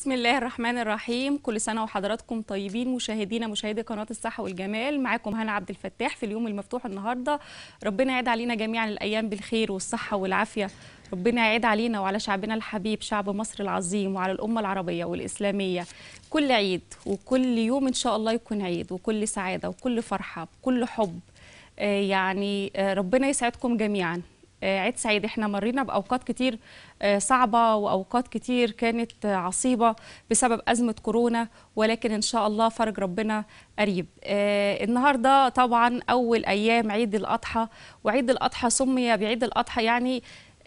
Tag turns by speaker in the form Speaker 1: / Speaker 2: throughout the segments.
Speaker 1: بسم الله الرحمن الرحيم كل سنة وحضراتكم طيبين مشاهدينا مشاهدي قناة الصحة والجمال معاكم هنا عبد الفتاح في اليوم المفتوح النهاردة ربنا يعيد علينا جميعا الأيام بالخير والصحة والعافية ربنا يعيد علينا وعلى شعبنا الحبيب شعب مصر العظيم وعلى الأمة العربية والإسلامية كل عيد وكل يوم إن شاء الله يكون عيد وكل سعادة وكل فرحة وكل حب آه يعني آه ربنا يسعدكم جميعا آه عيد سعيد احنا مرينا باوقات كتير آه صعبه واوقات كتير كانت آه عصيبه بسبب ازمه كورونا ولكن ان شاء الله فرج ربنا قريب النهارده طبعا اول ايام عيد الاضحى وعيد الاضحى سمي بعيد الاضحى يعني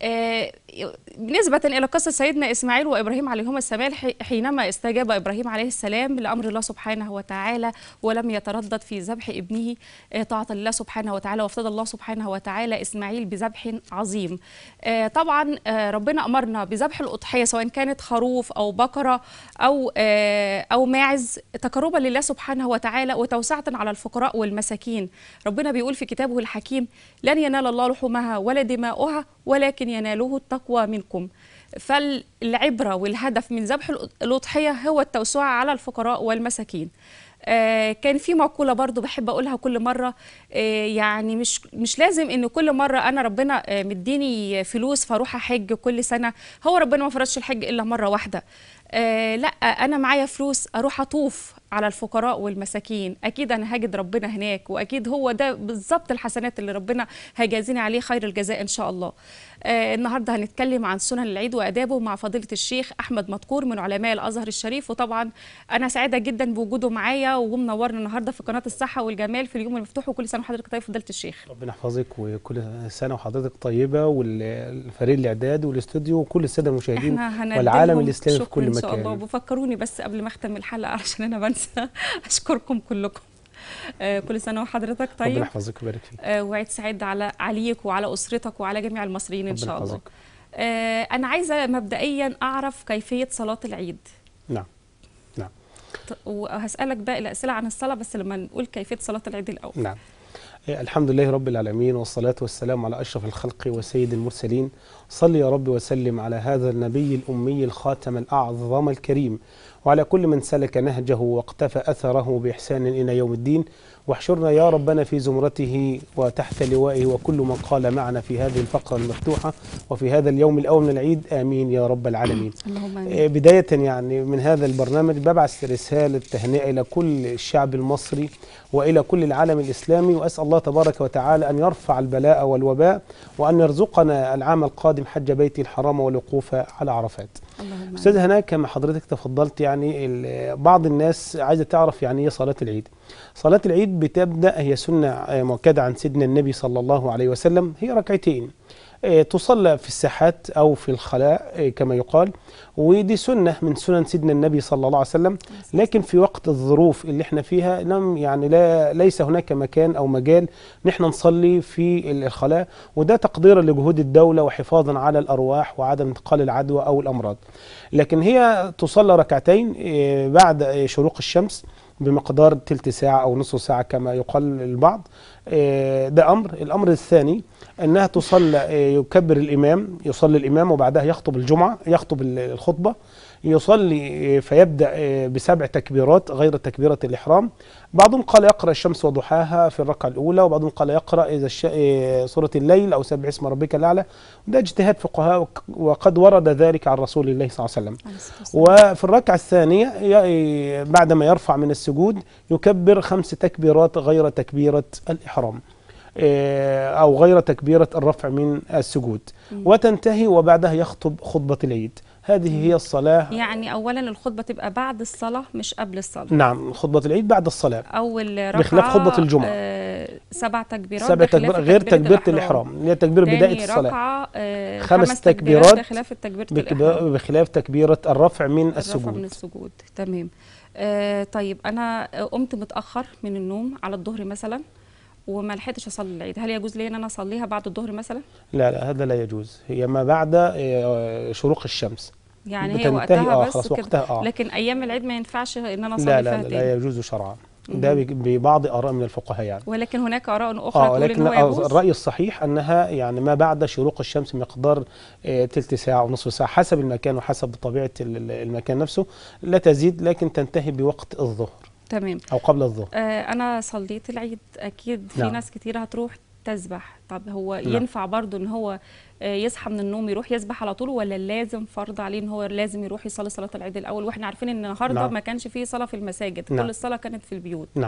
Speaker 1: نسبة إلى قصة سيدنا إسماعيل وإبراهيم عليهما السلام حينما استجاب إبراهيم عليه السلام لأمر الله سبحانه وتعالى ولم يتردد في ذبح ابنه طاعة الله سبحانه وتعالى وافتدى الله سبحانه وتعالى إسماعيل بذبح عظيم طبعا ربنا أمرنا بذبح الأضحية سواء كانت خروف أو بقرة أو أو ماعز تقربا لله سبحانه وتعالى وتوسعة على الفقراء والمساكين ربنا بيقول في كتابه الحكيم لن ينال الله لحومها ولا دماؤها ولكن يناله التقوى منكم فالعبرة والهدف من ذبح الأضحية هو التوسع على الفقراء والمساكين آه كان في مقولة برضو بحب أقولها كل مرة آه يعني مش مش لازم إن كل مرة أنا ربنا آه مديني فلوس فاروح أحج كل سنة هو ربنا ما فرضش الحج إلا مرة واحدة آه لا أنا معايا فلوس أروح أطوف على الفقراء والمساكين اكيد انا هجد ربنا هناك واكيد هو ده بالظبط الحسنات اللي ربنا هيجازيني عليه خير الجزاء ان شاء الله آه النهارده هنتكلم عن سنن العيد وادابه مع فضيله الشيخ احمد مدكور من علماء الازهر الشريف وطبعا انا سعيده جدا بوجوده معايا ومنورنا النهارده في قناه الصحه والجمال في اليوم المفتوح وكل سنه وحضرتك طيب فضيله الشيخ
Speaker 2: ربنا يحفظك وكل سنه وحضرتك طيبه والفريق الاعداد والاستوديو وكل الساده المشاهدين والعالم الاسلامي في كل مكان
Speaker 1: ان شاء الله وفكروني بس قبل ما اختم الحلقه عشان انا بنسى اشكركم كلكم آه كل سنه وحضرتك طيب
Speaker 2: ربنا يحفظك ويبارك فيك
Speaker 1: آه وعيد سعيد على عليك وعلى اسرتك وعلى جميع المصريين ان شاء الله آه انا عايزه مبدئيا اعرف كيفيه صلاه العيد
Speaker 2: نعم نعم
Speaker 1: وهسالك باقي الاسئله عن الصلاه بس لما نقول كيفيه صلاه العيد الاول
Speaker 2: نعم الحمد لله رب العالمين والصلاة والسلام على أشرف الخلق وسيد المرسلين صل يا رب وسلم على هذا النبي الأمي الخاتم الأعظم الكريم وعلى كل من سلك نهجه واقتفى أثره بإحسان إلى يوم الدين واحشرنا يا ربنا في زمرته وتحت لوائه وكل من قال معنا في هذه الفقرة المفتوحة وفي هذا اليوم الأول من العيد آمين يا رب العالمين
Speaker 1: اللهم آمين.
Speaker 2: بداية يعني من هذا البرنامج ببعث رسالة تهنئة إلى كل الشعب المصري وإلى كل العالم الإسلامي وأسأل الله تبارك وتعالى أن يرفع البلاء والوباء وأن يرزقنا العام القادم حج بيته الحرام والوقوف على عرفات أستاذ هناء كما حضرتك تفضلت يعني بعض الناس عايزة تعرف يعني إيه صلاة العيد صلاة العيد بتبدأ هي سنة مؤكدة عن سيدنا النبي صلى الله عليه وسلم هي ركعتين تصلى في الساحات أو في الخلاء كما يقال ودي سنة من سنن سيدنا النبي صلى الله عليه وسلم لكن في وقت الظروف اللي احنا فيها لم يعني لا ليس هناك مكان أو مجال نحن نصلي في الخلاء وده تقديرا لجهود الدولة وحفاظا على الأرواح وعدم انتقال العدوى أو الأمراض لكن هي تصلى ركعتين بعد شروق الشمس بمقدار تلت ساعة أو نصف ساعة كما يقال البعض ده أمر الأمر الثاني أنها تصلى يكبر الإمام يصلي الإمام وبعدها يخطب الجمعة يخطب الخطبة يصلي فيبدأ بسبع تكبيرات غير تكبيرة الإحرام بعضهم قال يقرأ الشمس وضحاها في الركعة الأولى وبعضهم قال يقرأ إذا الش... سورة الليل أو سبح اسم ربك الأعلى ده اجتهاد فقهاء وقد ورد ذلك عن رسول الله صلى الله عليه وسلم وفي الركعة الثانية بعدما يرفع من السجود يكبر خمس تكبيرات غير تكبيرة الإحرام أو غير تكبيرة الرفع من السجود وتنتهي وبعدها يخطب خطبة العيد هذه هي الصلاة
Speaker 1: يعني أولا الخطبة تبقى بعد الصلاة مش قبل الصلاة
Speaker 2: نعم خطبة العيد بعد الصلاة
Speaker 1: أول ركعة
Speaker 2: بخلاف خطبة الجمعة
Speaker 1: آه سبع تكبيرات
Speaker 2: سبع تكبيرات غير تكبيرة الإحرام اللي هي تكبير بداية الصلاة
Speaker 1: ركعة آه
Speaker 2: خمس, خمس تكبيرات
Speaker 1: بخلاف تكبيرة
Speaker 2: الإحرام بخلاف تكبيرة الرفع من السجود
Speaker 1: الرفع من السجود تمام آه طيب أنا قمت متأخر من النوم على الظهر مثلا وما لحقتش اصلي العيد هل يجوز لي ان انا اصليها بعد الظهر مثلا
Speaker 2: لا لا هذا لا يجوز هي ما بعد شروق الشمس
Speaker 1: يعني هي وقتها
Speaker 2: آه
Speaker 1: بس
Speaker 2: خلاص
Speaker 1: كده
Speaker 2: وقتها آه.
Speaker 1: لكن ايام العيد ما ينفعش ان انا اصلي
Speaker 2: لا
Speaker 1: فيها
Speaker 2: لا,
Speaker 1: تاني
Speaker 2: لا يجوز شرعا ده بج- ببعض اراء من الفقهاء يعني
Speaker 1: ولكن هناك اراء اخرى
Speaker 2: اه
Speaker 1: تقول ان
Speaker 2: ولكن
Speaker 1: هو
Speaker 2: آه،
Speaker 1: يجوز
Speaker 2: الراي الصحيح انها يعني ما بعد شروق الشمس مقدار آه، تلت ساعه او نصف ساعه حسب المكان وحسب طبيعه ال- ال- المكان نفسه لا تزيد لكن تنتهي بوقت الظهر
Speaker 1: تمام
Speaker 2: او قبل الظهر
Speaker 1: آه انا صليت العيد اكيد في
Speaker 2: نعم.
Speaker 1: ناس كتير هتروح تسبح طب هو
Speaker 2: نعم.
Speaker 1: ينفع برضو ان هو آه، يصحى من النوم يروح يسبح على طول ولا لازم فرض عليه ان هو لازم يروح يصلي صلاه العيد الاول واحنا عارفين ان النهارده
Speaker 2: نعم.
Speaker 1: ما كانش فيه صلاه في المساجد
Speaker 2: نعم.
Speaker 1: كل الصلاه كانت في البيوت
Speaker 2: نعم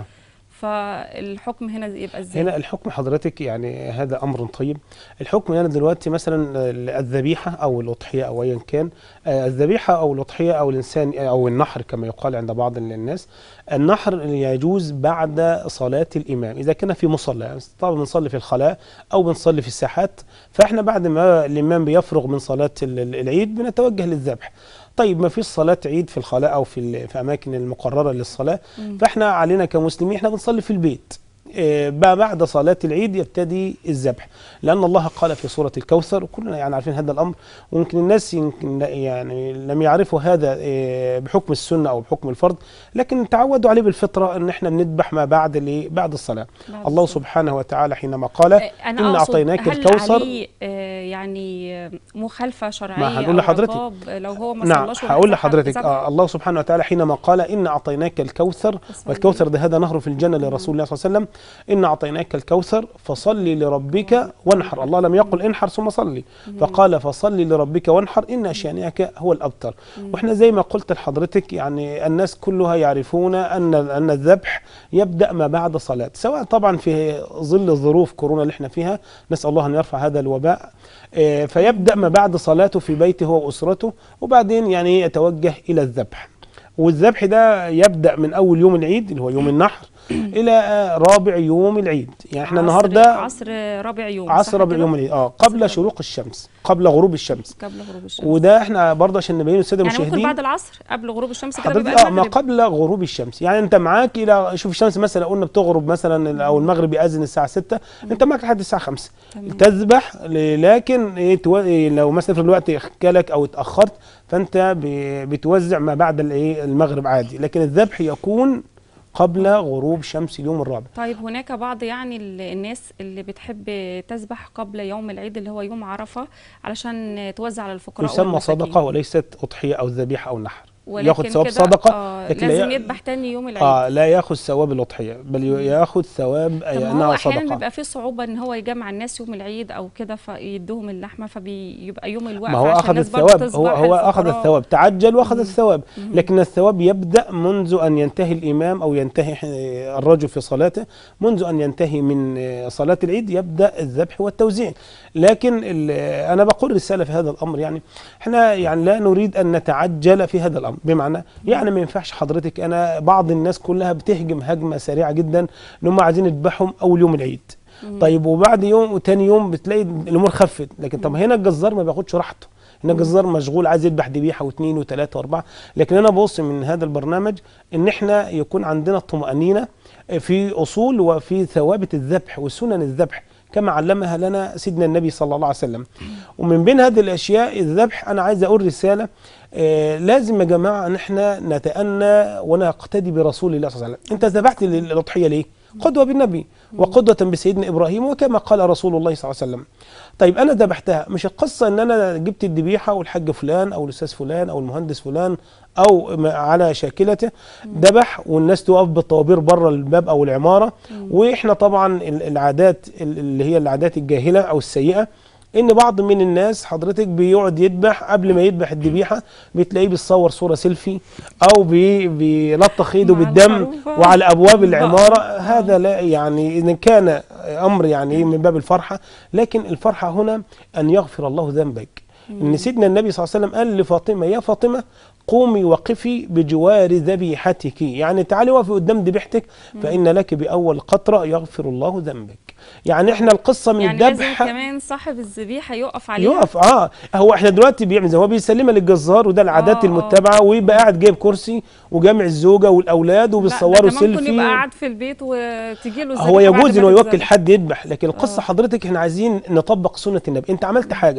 Speaker 1: فالحكم هنا يبقى ازاي
Speaker 2: هنا الحكم حضرتك يعني هذا امر طيب الحكم هنا دلوقتي مثلا الذبيحه او الاضحيه او ايا كان آه، الذبيحه او الاضحيه او الانسان او النحر كما يقال عند بعض الناس النحر يجوز بعد صلاه الامام اذا كان في مصلى يعني طبعا بنصلي في الخلاء او بنصلي في الساحات فاحنا بعد ما الامام بيفرغ من صلاه ال- ال- العيد بنتوجه للذبح طيب ما فيش صلاة عيد في الخلاء أو في, ال- في أماكن المقررة للصلاة
Speaker 1: مم.
Speaker 2: فإحنا علينا كمسلمين إحنا بنصلي في البيت آه، بقى بعد صلاة العيد يبتدي الذبح لأن الله قال في سورة الكوثر وكلنا يعني عارفين هذا الأمر ويمكن الناس يمكن لا- يعني لم يعرفوا هذا آه، بحكم السنة أو بحكم الفرض لكن تعودوا عليه بالفطرة أن إحنا بنذبح ما بعد الإيه؟ بعد الصلاة
Speaker 1: بعد
Speaker 2: الله
Speaker 1: الصلاة.
Speaker 2: سبحانه وتعالى حينما قال
Speaker 1: آه، انا
Speaker 2: إن
Speaker 1: أقصد
Speaker 2: أعطيناك
Speaker 1: هل
Speaker 2: الكوثر
Speaker 1: عليه آه، يعني آه، مخالفه شرعيه
Speaker 2: هنقول
Speaker 1: أو
Speaker 2: لحضرتك.
Speaker 1: عقاب لو هو ما
Speaker 2: نعم
Speaker 1: صلاش
Speaker 2: هقول
Speaker 1: ولا
Speaker 2: لحضرتك
Speaker 1: ذبح؟
Speaker 2: آه الله سبحانه وتعالى حينما قال إن أعطيناك الكوثر
Speaker 1: فصلي.
Speaker 2: والكوثر ده هذا نهر في الجنة لرسول الله صلى الله عليه وسلم إن أعطيناك الكوثر فصلي لربك وانحر الله لم يقل انحر ثم صلي فقال فصلي لربك وانحر إن شانئك هو الأبتر وإحنا زي ما قلت لحضرتك يعني الناس كلها يعرفون أن أن الذبح يبدأ ما بعد صلاة سواء طبعا في ظل ظروف كورونا اللي احنا فيها نسأل الله أن يرفع هذا الوباء آه، فيبدأ ما بعد صلاته في بيته هو وأسرته وبعدين يعني يتوجه إلى الذبح والذبح ده يبدأ من أول يوم العيد اللي هو يوم النحر إلى آه، رابع يوم العيد يعني احنا
Speaker 1: عصر-
Speaker 2: النهارده
Speaker 1: عصر رابع يوم صح
Speaker 2: عصر رابع
Speaker 1: كده؟
Speaker 2: يوم العيد اه
Speaker 1: رابع
Speaker 2: قبل
Speaker 1: يوم.
Speaker 2: شروق الشمس قبل غروب الشمس
Speaker 1: قبل غروب الشمس
Speaker 2: وده احنا برضه عشان نبين للساده
Speaker 1: يعني ممكن
Speaker 2: المشاهدين
Speaker 1: بعد العصر قبل غروب الشمس كده
Speaker 2: حضرتك
Speaker 1: بيبقى
Speaker 2: اه ما
Speaker 1: المغرب
Speaker 2: قبل غروب الشمس يعني انت معاك الى شوف الشمس مثلا قلنا بتغرب مثلا او المغرب يأذن الساعه 6 انت معاك لحد الساعه 5
Speaker 1: تمام.
Speaker 2: تذبح ل- لكن إيه تو- إيه لو مثلا في الوقت اخكلك او اتاخرت فانت ب- بتوزع ما بعد الايه المغرب عادي لكن الذبح يكون قبل غروب شمس اليوم الرابع
Speaker 1: طيب هناك بعض يعني ال- الناس اللي بتحب تذبح قبل يوم العيد اللي هو يوم عرفة علشان توزع على الفقراء
Speaker 2: يسمى
Speaker 1: والمساكين.
Speaker 2: صدقه وليست اضحيه او ذبيحه او نحر
Speaker 1: ولكن
Speaker 2: ياخد ثواب
Speaker 1: كده،
Speaker 2: صدقه
Speaker 1: آه
Speaker 2: لكن لا
Speaker 1: لازم
Speaker 2: ي-
Speaker 1: يذبح تاني يوم العيد
Speaker 2: اه لا ياخذ ثواب الاضحيه بل ي- ياخذ ثواب
Speaker 1: طب ما هو
Speaker 2: انها
Speaker 1: احيانا
Speaker 2: صدقه
Speaker 1: بيبقى في صعوبه ان هو يجمع الناس يوم العيد او كده فيدوهم اللحمه فبيبقى يوم الوقفه
Speaker 2: ما هو
Speaker 1: عشان
Speaker 2: اخذ
Speaker 1: الناس برضه
Speaker 2: الثواب هو
Speaker 1: تصبح
Speaker 2: هو اخذ
Speaker 1: الفقراء.
Speaker 2: الثواب تعجل واخذ
Speaker 1: مم.
Speaker 2: الثواب
Speaker 1: مهم.
Speaker 2: لكن الثواب يبدا منذ ان ينتهي الامام او ينتهي ح- الرجل في صلاته منذ ان ينتهي من آه، صلاه العيد يبدا الذبح والتوزيع لكن ال- آه، انا بقول رساله في هذا الامر يعني احنا يعني لا نريد ان نتعجل في هذا الامر بمعنى يعني ما ينفعش حضرتك انا بعض الناس كلها بتهجم هجمه سريعه جدا ان هم عايزين يذبحهم اول يوم العيد
Speaker 1: مم.
Speaker 2: طيب وبعد يوم وتاني يوم بتلاقي الامور خفت لكن طب هنا الجزار ما بياخدش راحته هنا الجزار مشغول عايز يذبح ذبيحه واثنين وثلاثه واربعه لكن انا ببص من هذا البرنامج ان احنا يكون عندنا طمانينه في اصول وفي ثوابت الذبح وسنن الذبح كما علمها لنا سيدنا النبي صلى الله عليه وسلم ومن بين هذه الاشياء الذبح انا عايز اقول رساله آه لازم يا جماعه ان احنا نتأنى ونقتدي برسول الله صلى الله عليه وسلم انت ذبحت الاضحيه ليه قدوه بالنبي وقدوه بسيدنا ابراهيم وكما قال رسول الله صلى الله عليه وسلم طيب انا ذبحتها مش القصه ان انا جبت الذبيحه والحاج فلان او الاستاذ فلان او المهندس فلان او م- على شاكلته ذبح والناس تقف بالطوابير بره الباب او العماره واحنا طبعا ال- العادات ال- اللي هي العادات الجاهله او السيئه ان بعض من الناس حضرتك بيقعد يذبح قبل ما يذبح الذبيحه بتلاقيه بيصور صوره سيلفي او بي بيلطخ ايده
Speaker 1: مع
Speaker 2: بالدم
Speaker 1: الخروف.
Speaker 2: وعلى ابواب
Speaker 1: البقر.
Speaker 2: العماره
Speaker 1: آه.
Speaker 2: هذا لا يعني ان كان امر يعني من باب الفرحه لكن الفرحه هنا ان يغفر الله ذنبك ان سيدنا النبي صلى الله عليه وسلم قال لفاطمه يا فاطمه قومي وقفي بجوار ذبيحتك يعني تعالي وقفي قدام ذبيحتك فان لك باول قطره يغفر الله ذنبك يعني احنا القصه من
Speaker 1: يعني لازم
Speaker 2: الذبح
Speaker 1: كمان صاحب الذبيحه يقف عليها
Speaker 2: يقف اه هو احنا دلوقتي بيعمل زي هو بيسلمها للجزار وده العادات
Speaker 1: آه، آه.
Speaker 2: المتبعه ويبقى قاعد جايب كرسي وجامع الزوجه والاولاد
Speaker 1: لا،
Speaker 2: وبيصوروا
Speaker 1: ده ممكن
Speaker 2: سيلفي
Speaker 1: يبقى قاعد في البيت وتجي له
Speaker 2: هو
Speaker 1: الذبيحة بعد
Speaker 2: يجوز
Speaker 1: ما
Speaker 2: انه يوكل
Speaker 1: تتذبح.
Speaker 2: حد يذبح لكن القصه
Speaker 1: آه.
Speaker 2: حضرتك احنا عايزين نطبق سنه النبي انت عملت حاجه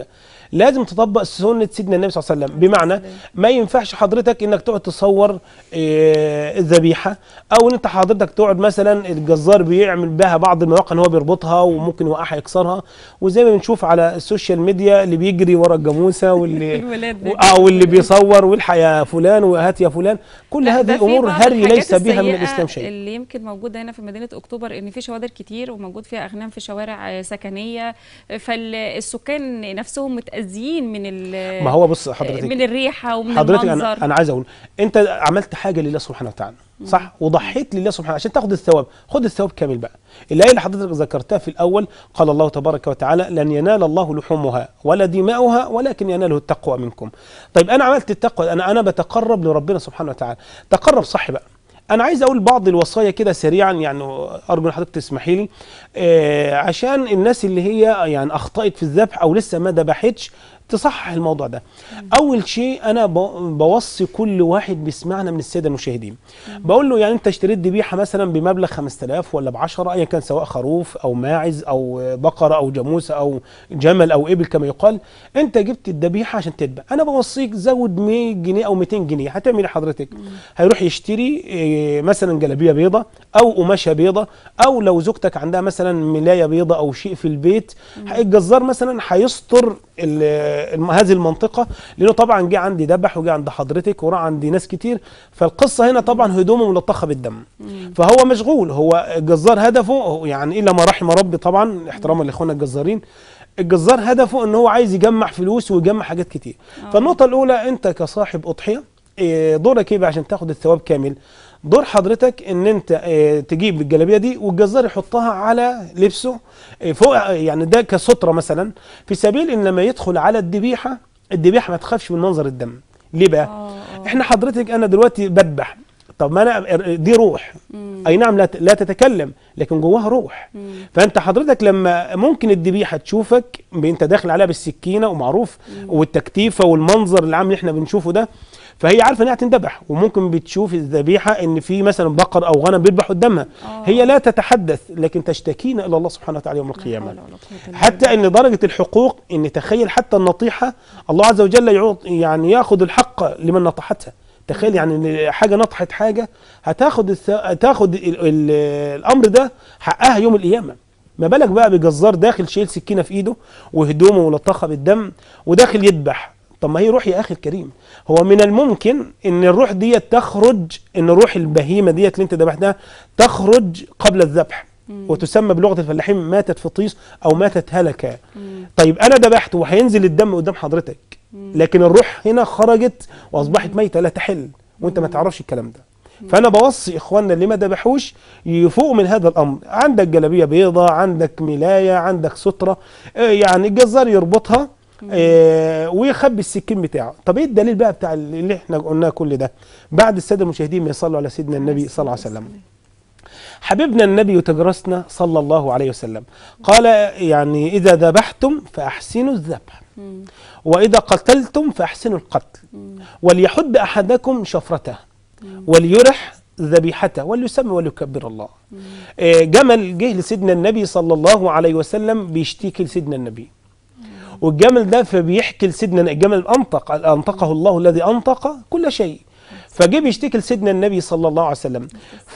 Speaker 2: لازم تطبق سنه سيدنا النبي صلى الله عليه وسلم بمعنى ما ينفعش حضرتك انك تقعد تصور آه، الذبيحه او ان انت حضرتك تقعد مثلا الجزار بيعمل بها بعض المواقع ان هو بيربطها وممكن يوقعها يكسرها وزي ما بنشوف على السوشيال ميديا اللي بيجري ورا الجاموسه واللي
Speaker 1: الولاد ده.
Speaker 2: او اللي بيصور والحق يا فلان وهات يا فلان كل
Speaker 1: لا،
Speaker 2: هذه
Speaker 1: ده في
Speaker 2: امور
Speaker 1: بعض
Speaker 2: هري
Speaker 1: الحاجات
Speaker 2: ليس بها من
Speaker 1: السيئة
Speaker 2: الاسلام شيء
Speaker 1: اللي يمكن موجوده هنا في مدينه اكتوبر ان في شوادر كتير وموجود فيها اغنام في شوارع آه، سكنيه فالسكان نفسهم متاذيين من ال-
Speaker 2: ما هو بص حضرتك
Speaker 1: من الريحه ومن
Speaker 2: حضرتك
Speaker 1: المنظر
Speaker 2: انا انا عايز اقول انت عملت حاجه لله سبحانه وتعالى صح وضحيت لله سبحانه عشان تاخد الثواب خد الثواب كامل بقى الايه اللي حضرتك ذكرتها في الاول قال الله تبارك وتعالى لن ينال الله لحومها ولا دماؤها ولكن يناله التقوى منكم طيب انا عملت التقوى انا انا بتقرب لربنا سبحانه وتعالى تقرب صح بقى انا عايز اقول بعض الوصايا كده سريعا يعني ارجو ان حضرتك تسمحي لي آه عشان الناس اللي هي يعني اخطات في الذبح او لسه ما ذبحتش تصحح الموضوع ده اول شيء انا ب- بوصي كل واحد بيسمعنا من الساده المشاهدين بقول له يعني انت اشتريت ذبيحه مثلا بمبلغ 5000 ولا ب 10 ايا كان سواء خروف او ماعز او بقره او جاموسه او جمل او ابل كما يقال انت جبت الذبيحه عشان تذبح انا بوصيك زود 100 جنيه او 200 جنيه هتعمل ايه حضرتك هيروح يشتري إيه، مثلا جلابيه بيضه او قماشه بيضه او لو زوجتك عندها مثلا ملايه بيضه او شيء في البيت الجزار مثلا هيستر ال- الم- هذه المنطقه لانه طبعا جه عندي ذبح وجه عند حضرتك وراح عندي ناس كتير فالقصه هنا طبعا هدومه ملطخه بالدم فهو مشغول هو الجزار هدفه هو يعني الا ما رحم ربي طبعا احتراما لاخواننا الجزارين الجزار هدفه ان هو عايز يجمع فلوس ويجمع حاجات كتير فالنقطه الاولى انت كصاحب اضحيه إيه، دورك ايه بقى عشان تاخد الثواب كامل دور حضرتك ان انت آه، تجيب الجلابيه دي والجزار يحطها على لبسه آه، فوق آه، يعني ده كستره مثلا في سبيل ان لما يدخل على الذبيحه الذبيحه ما تخافش من منظر الدم ليه بقى
Speaker 1: آه، آه.
Speaker 2: احنا حضرتك انا دلوقتي بذبح طب ما انا دي روح اي نعم لا ت- لا تتكلم لكن جواها روح فانت حضرتك لما ممكن الذبيحه تشوفك ب- انت داخل عليها بالسكينه ومعروف والتكتيفه والمنظر العام اللي احنا بنشوفه ده فهي عارفه انها هتندبح وممكن بتشوف الذبيحه ان في مثلا بقر او غنم بيذبح قدامها
Speaker 1: آه.
Speaker 2: هي لا تتحدث لكن تشتكين الى الله سبحانه وتعالى يوم
Speaker 1: لا
Speaker 2: القيامه
Speaker 1: حول ولا قوة إلا
Speaker 2: حتى ان درجه الحقوق ان تخيل حتى النطيحه الله عز وجل يعوض يعني ياخذ الحق لمن نطحتها تخيل يعني ان حاجه نطحت حاجه هتاخد الث... هتاخد ال... ال... الامر ده حقها يوم القيامه ما بالك بقى بجزار داخل شايل سكينه في ايده وهدومه ملطخه بالدم وداخل يذبح طب ما هي روح يا اخي الكريم هو من الممكن ان الروح ديت تخرج ان روح البهيمه ديت اللي انت ذبحتها تخرج قبل الذبح وتسمى بلغه الفلاحين ماتت في طيس او ماتت هلكا طيب انا ذبحت وهينزل الدم قدام حضرتك لكن الروح هنا خرجت واصبحت ميته لا تحل وانت ما تعرفش الكلام ده فانا بوصي اخواننا اللي ما ذبحوش يفوقوا من هذا الامر عندك جلابيه بيضة عندك ملايه عندك ستره آه، يعني الجزار يربطها آه، ويخبي السكين بتاعه طب ايه الدليل بقى بتاع اللي احنا قلناه كل ده بعد الساده المشاهدين ما يصلوا على سيدنا النبي صلى الله عليه وسلم حبيبنا النبي وتجرسنا صلى الله عليه وسلم قال يعني إذا ذبحتم فأحسنوا الذبح وإذا قتلتم فأحسنوا القتل وليحد أحدكم شفرته وليرح ذبيحته وليسمي وليكبر الله آه، جمل جه لسيدنا النبي صلى الله عليه وسلم بيشتكي لسيدنا النبي والجمل ده فبيحكي لسيدنا الجمل انطق انطقه الله الذي انطق كل شيء فجه بيشتكي لسيدنا النبي صلى الله عليه وسلم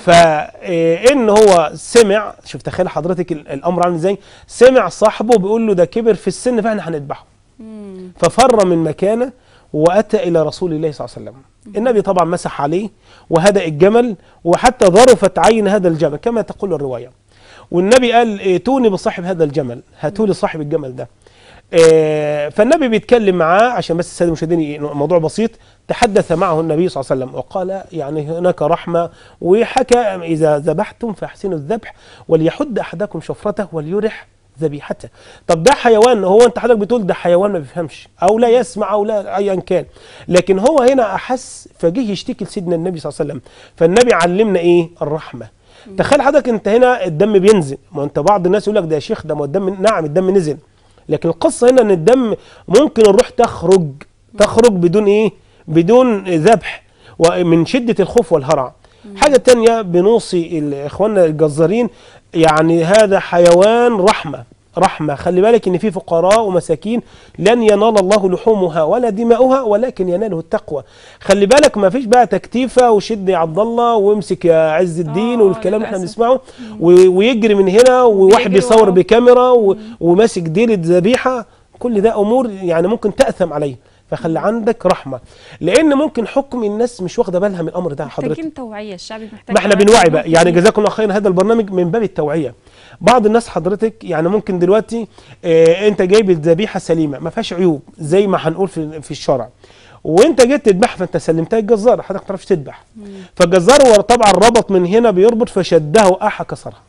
Speaker 2: فان هو سمع شوف تخيل حضرتك ال- الامر عامل ازاي سمع صاحبه بيقول له ده كبر في السن فاحنا هنذبحه
Speaker 1: مم.
Speaker 2: ففر من مكانه واتى الى رسول الله صلى الله عليه وسلم النبي طبعا مسح عليه وهدأ الجمل وحتى ظرفت عين هذا الجمل كما تقول الروايه والنبي قال ائتوني بصاحب هذا الجمل هاتوا لي صاحب الجمل ده آه، فالنبي بيتكلم معاه عشان بس الساده المشاهدين موضوع بسيط تحدث معه النبي صلى الله عليه وسلم وقال يعني هناك رحمه وحكى اذا ذبحتم فاحسنوا الذبح وليحد احدكم شفرته وليرح ذبيحته طب ده حيوان هو انت حضرتك بتقول ده حيوان ما بيفهمش او لا يسمع او لا ايا كان لكن هو هنا احس فجه يشتكي لسيدنا النبي صلى الله عليه وسلم فالنبي علمنا ايه الرحمه تخيل حضرتك انت هنا الدم بينزل ما انت بعض الناس يقول لك ده يا شيخ ده ما الدم نعم الدم نزل لكن القصه هنا ان الدم ممكن الروح تخرج تخرج بدون ايه بدون ذبح ومن شده الخوف والهرع حاجه تانية بنوصي ال- اخواننا الجزارين يعني هذا حيوان رحمه رحمه خلي بالك ان في فقراء ومساكين لن ينال الله لحومها ولا دماؤها ولكن يناله التقوى خلي بالك ما فيش بقى تكتيفه وشد يا عبد الله وامسك يا عز الدين
Speaker 1: آه،
Speaker 2: والكلام اللي احنا
Speaker 1: للأسف.
Speaker 2: بنسمعه و- ويجري من هنا وواحد
Speaker 1: بيجري
Speaker 2: بيصور
Speaker 1: وراه.
Speaker 2: بكاميرا و- وماسك ديلة ذبيحه كل ده امور يعني ممكن تاثم عليه فخلي عندك رحمه لان ممكن حكم الناس مش واخده بالها من الامر ده حضرتك
Speaker 1: محتاجين توعيه الشعب محتاج
Speaker 2: ما احنا
Speaker 1: توعية.
Speaker 2: بنوعي بقى يعني
Speaker 1: ممكن-
Speaker 2: جزاكم الله خير هذا البرنامج من باب التوعيه بعض الناس حضرتك يعني ممكن دلوقتي اه انت جايب الذبيحه سليمه ما فيهاش عيوب زي ما هنقول في في الشرع وانت جيت تذبح فانت سلمتها الجزار حضرتك ما تعرفش تذبح فالجزار هو طبعا ربط من هنا بيربط فشده احا كسرها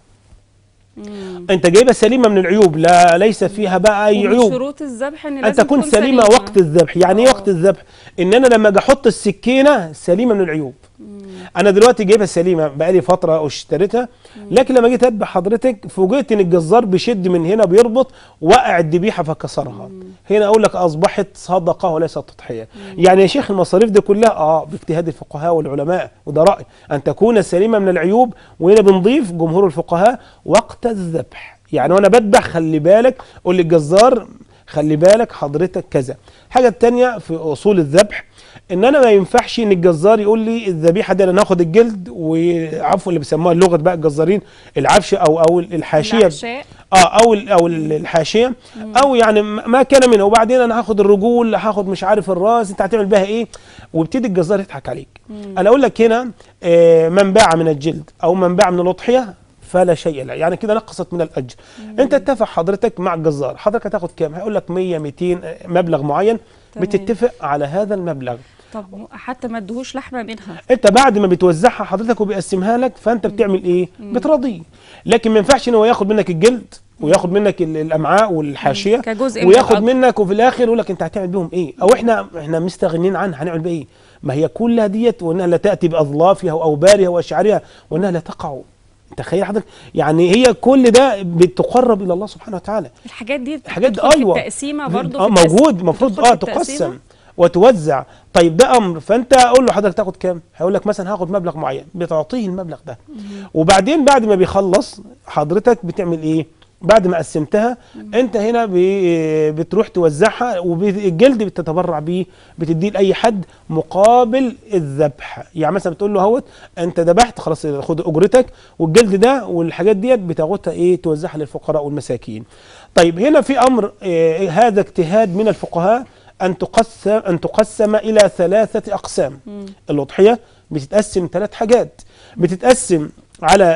Speaker 1: مم.
Speaker 2: انت جايبها سليمه من العيوب لا ليس فيها بقى اي
Speaker 1: ومن
Speaker 2: عيوب
Speaker 1: شروط الذبح ان
Speaker 2: ان
Speaker 1: لازم
Speaker 2: تكون
Speaker 1: تكون
Speaker 2: سليمه وقت الذبح يعني ايه
Speaker 1: آه.
Speaker 2: وقت الذبح ان انا لما اجي احط السكينه سليمه من العيوب انا دلوقتي جايبها سليمه بقالي فتره اشتريتها لكن لما جيت اذبح حضرتك فوجئت ان الجزار بيشد من هنا بيربط وقع الذبيحه فكسرها هنا اقول لك اصبحت صدقه وليست تضحيه يعني يا شيخ المصاريف دي كلها اه باجتهاد الفقهاء والعلماء وده راي ان تكون سليمه من العيوب وهنا بنضيف جمهور الفقهاء وقت الذبح يعني وانا بذبح خلي بالك قول للجزار خلي بالك حضرتك كذا الحاجه الثانيه في اصول الذبح ان انا ما ينفعش ان الجزار يقول لي الذبيحه دي انا ناخد الجلد وعفوا اللي بيسموها اللغه بقى الجزارين العفش او او الحاشيه
Speaker 1: العشاء
Speaker 2: اه او ال- او ال- الحاشيه او يعني م- ما كان منه وبعدين انا هاخد الرجول هاخد مش عارف الراس انت هتعمل بها ايه وابتدي الجزار يضحك عليك انا اقول لك هنا آه من باع من الجلد او من باع من الاضحيه فلا شيء له يعني كده نقصت من الاجر انت اتفق حضرتك مع الجزار حضرتك هتاخد كام هيقول لك 100 200 آه، مبلغ معين
Speaker 1: تمام.
Speaker 2: بتتفق على هذا المبلغ
Speaker 1: طب حتى ما ادهوش لحمه منها
Speaker 2: انت بعد ما بتوزعها حضرتك وبيقسمها لك فانت بتعمل ايه بترضيه لكن ما ينفعش ان هو ياخد منك الجلد وياخد منك ال- الامعاء والحاشيه
Speaker 1: كجزء من
Speaker 2: وياخد
Speaker 1: الأجر.
Speaker 2: منك وفي الاخر يقول لك انت هتعمل بيهم ايه او احنا احنا مستغنيين عنها هنعمل بايه ما هي كلها ديت وانها لا تاتي باظلافها واوبارها واشعارها وانها لا تقع تخيل حضرتك يعني هي كل ده بتقرب الى الله سبحانه وتعالى
Speaker 1: الحاجات دي
Speaker 2: الحاجات دي
Speaker 1: بتدخل
Speaker 2: ايوه
Speaker 1: في التقسيمه برضه
Speaker 2: اه
Speaker 1: في التقس-
Speaker 2: موجود المفروض
Speaker 1: بتدخل
Speaker 2: اه
Speaker 1: في التقسيمة؟
Speaker 2: تقسم وتوزع طيب ده امر فانت قول له حضرتك تاخد كام هيقول لك مثلا هاخد مبلغ معين بتعطيه المبلغ ده وبعدين بعد ما بيخلص حضرتك بتعمل ايه بعد ما قسمتها انت هنا بي- بتروح توزعها والجلد بتتبرع بيه بتديه لاي حد مقابل الذبح يعني مثلا بتقول له اهوت انت ذبحت خلاص خد اجرتك والجلد ده والحاجات ديت بتاخدها ايه توزعها للفقراء والمساكين طيب هنا في امر إيه هذا اجتهاد من الفقهاء ان تقسم ان تقسم الى ثلاثه اقسام الاضحيه بتتقسم ثلاث حاجات بتتقسم على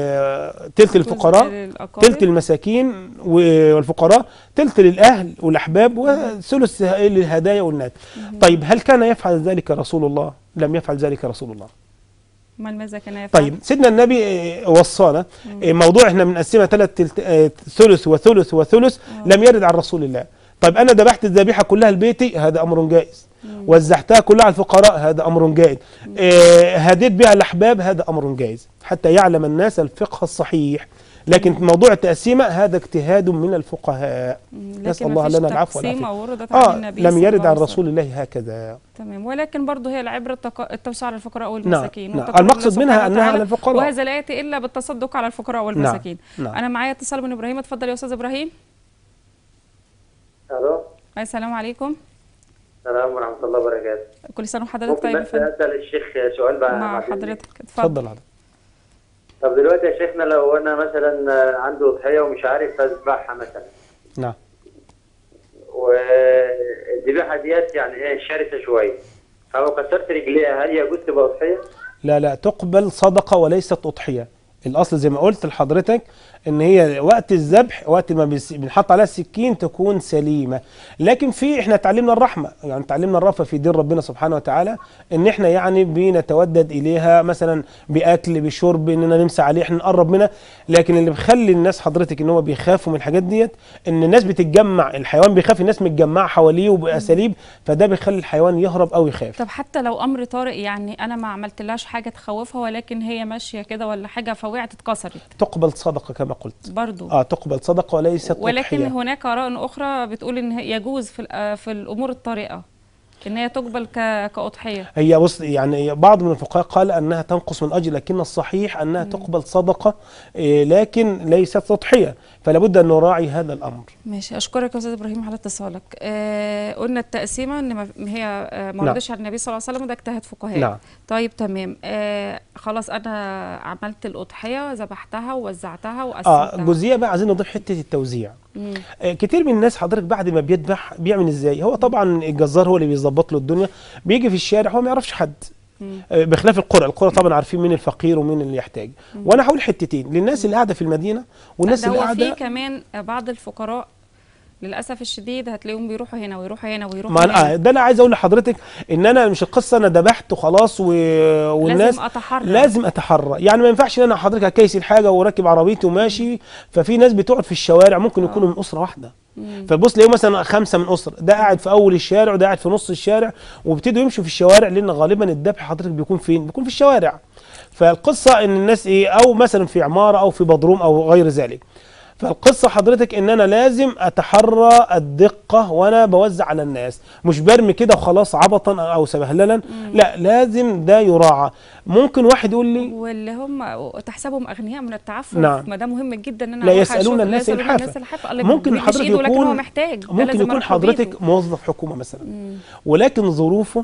Speaker 2: آه، تلت الفقراء
Speaker 1: للأقارب.
Speaker 2: تلت المساكين والفقراء تلت للأهل والأحباب وثلث للهدايا والنات طيب هل كان يفعل ذلك رسول الله لم يفعل ذلك رسول الله
Speaker 1: امال ماذا كان يفعل
Speaker 2: طيب سيدنا النبي آه، وصانا آه، موضوع احنا بنقسمها ثلاث تلت- آه، ثلث وثلث وثلث لم يرد عن رسول الله طيب انا ذبحت الذبيحه كلها لبيتي هذا امر جائز وزعتها كلها على الفقراء هذا امر جائز آه، هديت بها الاحباب هذا امر جائز حتى يعلم الناس الفقه الصحيح لكن موضوع التقسيمه هذا اجتهاد من الفقهاء
Speaker 1: مم،
Speaker 2: نسال
Speaker 1: لكن
Speaker 2: الله
Speaker 1: مفيش
Speaker 2: لنا العفو
Speaker 1: تقسيمة
Speaker 2: والعافيه
Speaker 1: وردت عن
Speaker 2: اه
Speaker 1: النبي
Speaker 2: لم
Speaker 1: صلى
Speaker 2: يرد
Speaker 1: الله
Speaker 2: عن
Speaker 1: عليه
Speaker 2: رسول الله هكذا
Speaker 1: تمام ولكن برضه هي العبره التق- التوسع على الفقراء
Speaker 2: نعم
Speaker 1: والمساكين
Speaker 2: نعم
Speaker 1: وتقرب
Speaker 2: المقصد
Speaker 1: الله
Speaker 2: منها
Speaker 1: سبحانه
Speaker 2: انها على
Speaker 1: وتعالى،
Speaker 2: الفقراء
Speaker 1: وهذا لا ياتي الا بالتصدق على الفقراء والمساكين
Speaker 2: نعم.
Speaker 1: انا معايا اتصال من ابراهيم اتفضل يا استاذ ابراهيم
Speaker 3: الو
Speaker 1: السلام عليكم
Speaker 3: السلام ورحمه الله وبركاته
Speaker 1: كل سنه وحضرتك
Speaker 3: ممكن
Speaker 1: طيب يا
Speaker 3: بس
Speaker 1: فندم
Speaker 3: اسال الشيخ سؤال بقى
Speaker 1: مع
Speaker 3: بعد إذنك؟
Speaker 1: حضرتك اتفضل
Speaker 2: اتفضل حضرتك
Speaker 3: طب دلوقتي يا شيخنا لو انا مثلا عندي اضحيه ومش عارف اذبحها مثلا
Speaker 2: نعم
Speaker 3: والذبيحه ديت يعني ايه شرسه شويه فلو كسرت رجليها هل يجوز تبقى اضحيه؟
Speaker 2: لا لا تقبل صدقة وليست أضحية الأصل زي ما قلت لحضرتك إن هي وقت الذبح وقت ما بس- بنحط عليها السكين تكون سليمة لكن في إحنا اتعلمنا الرحمة يعني اتعلمنا الرأفة في دين ربنا سبحانه وتعالى إن إحنا يعني بنتودد إليها مثلا بأكل بشرب إننا نمسى عليه إحنا نقرب منها لكن اللي بيخلي الناس حضرتك إن هو بيخافوا من الحاجات ديت إن الناس بتتجمع الحيوان بيخاف الناس متجمعة حواليه وبأساليب فده بيخلي الحيوان يهرب أو يخاف
Speaker 1: طب حتى لو امر طارئ يعني انا ما عملتلهاش حاجه تخوفها ولكن هي ماشيه كده ولا حاجه فوقعت اتكسرت
Speaker 2: تقبل صدقة كما قلت
Speaker 1: برضو
Speaker 2: اه تقبل صدقه وليست
Speaker 1: ولكن
Speaker 2: أضحية.
Speaker 1: هناك اراء اخرى بتقول ان يجوز في الأ- في الامور الطارئه ان هي تقبل ك... كاضحيه
Speaker 2: هي بص يعني بعض من الفقهاء قال انها تنقص من اجر لكن الصحيح انها تقبل صدقه إيه، لكن ليست تضحيه فلا بد ان نراعي هذا الامر
Speaker 1: ماشي اشكرك يا استاذ ابراهيم على اتصالك آه قلنا التقسيمه ان ما ما هي آه ما
Speaker 2: نعم.
Speaker 1: رضيش على النبي صلى الله عليه وسلم وده اجتهاد فقهاء
Speaker 2: نعم.
Speaker 1: طيب تمام آه خلاص انا عملت الاضحيه ذبحتها ووزعتها
Speaker 2: اه
Speaker 1: وقسمتها
Speaker 2: جزئيه بقى عايزين نضيف حته التوزيع
Speaker 1: مم.
Speaker 2: آه، كتير من الناس حضرتك بعد ما بيذبح بيعمل ازاي هو طبعا الجزار هو اللي بيظبط له الدنيا بيجي في الشارع هو ما يعرفش حد
Speaker 1: مم.
Speaker 2: آه، بخلاف القرى القرى طبعا عارفين مين الفقير ومين اللي يحتاج وانا هقول حتتين للناس اللي قاعده في المدينه والناس
Speaker 1: ده
Speaker 2: اللي
Speaker 1: هو في
Speaker 2: قاعده
Speaker 1: كمان بعض الفقراء للاسف الشديد هتلاقيهم بيروحوا هنا ويروحوا هنا ويروحوا
Speaker 2: ما
Speaker 1: هنا
Speaker 2: أنا- آه، ده انا عايز اقول لحضرتك ان انا مش القصه انا ذبحت وخلاص و... والناس
Speaker 1: لازم اتحرى
Speaker 2: لازم اتحرى يعني ما ينفعش ان انا حضرتك اكيس الحاجه وراكب عربيتي وماشي ففي ناس بتقعد في الشوارع ممكن يكونوا من اسره واحده
Speaker 1: مم.
Speaker 2: فبص تلاقيه مثلا خمسه من اسره ده قاعد في اول الشارع وده قاعد في نص الشارع وبيبتدوا يمشوا في الشوارع لان غالبا الذبح حضرتك بيكون فين؟ بيكون في الشوارع فالقصه ان الناس ايه او مثلا في عماره او في بدروم او غير ذلك فالقصه حضرتك ان انا لازم اتحرى الدقه وانا بوزع على الناس مش برمي كده وخلاص عبطا او سبهللا لا لازم ده يراعى ممكن واحد يقول لي
Speaker 1: واللي هم تحسبهم اغنياء من التعفف
Speaker 2: نعم.
Speaker 1: ما ده مهم جدا ان انا
Speaker 2: لا
Speaker 1: أروح
Speaker 2: يسألون
Speaker 1: أشوف-
Speaker 2: الناس
Speaker 1: لا يسألون
Speaker 2: إلحافا.
Speaker 1: الناس الحافة الله
Speaker 2: ممكن
Speaker 1: مش
Speaker 2: حضرتك
Speaker 1: إيده، لكن
Speaker 2: يكون
Speaker 1: هو محتاج ده
Speaker 2: ممكن
Speaker 1: لازم
Speaker 2: يكون
Speaker 1: أروح بإيده.
Speaker 2: حضرتك موظف حكومه مثلا
Speaker 1: مم.
Speaker 2: ولكن ظروفه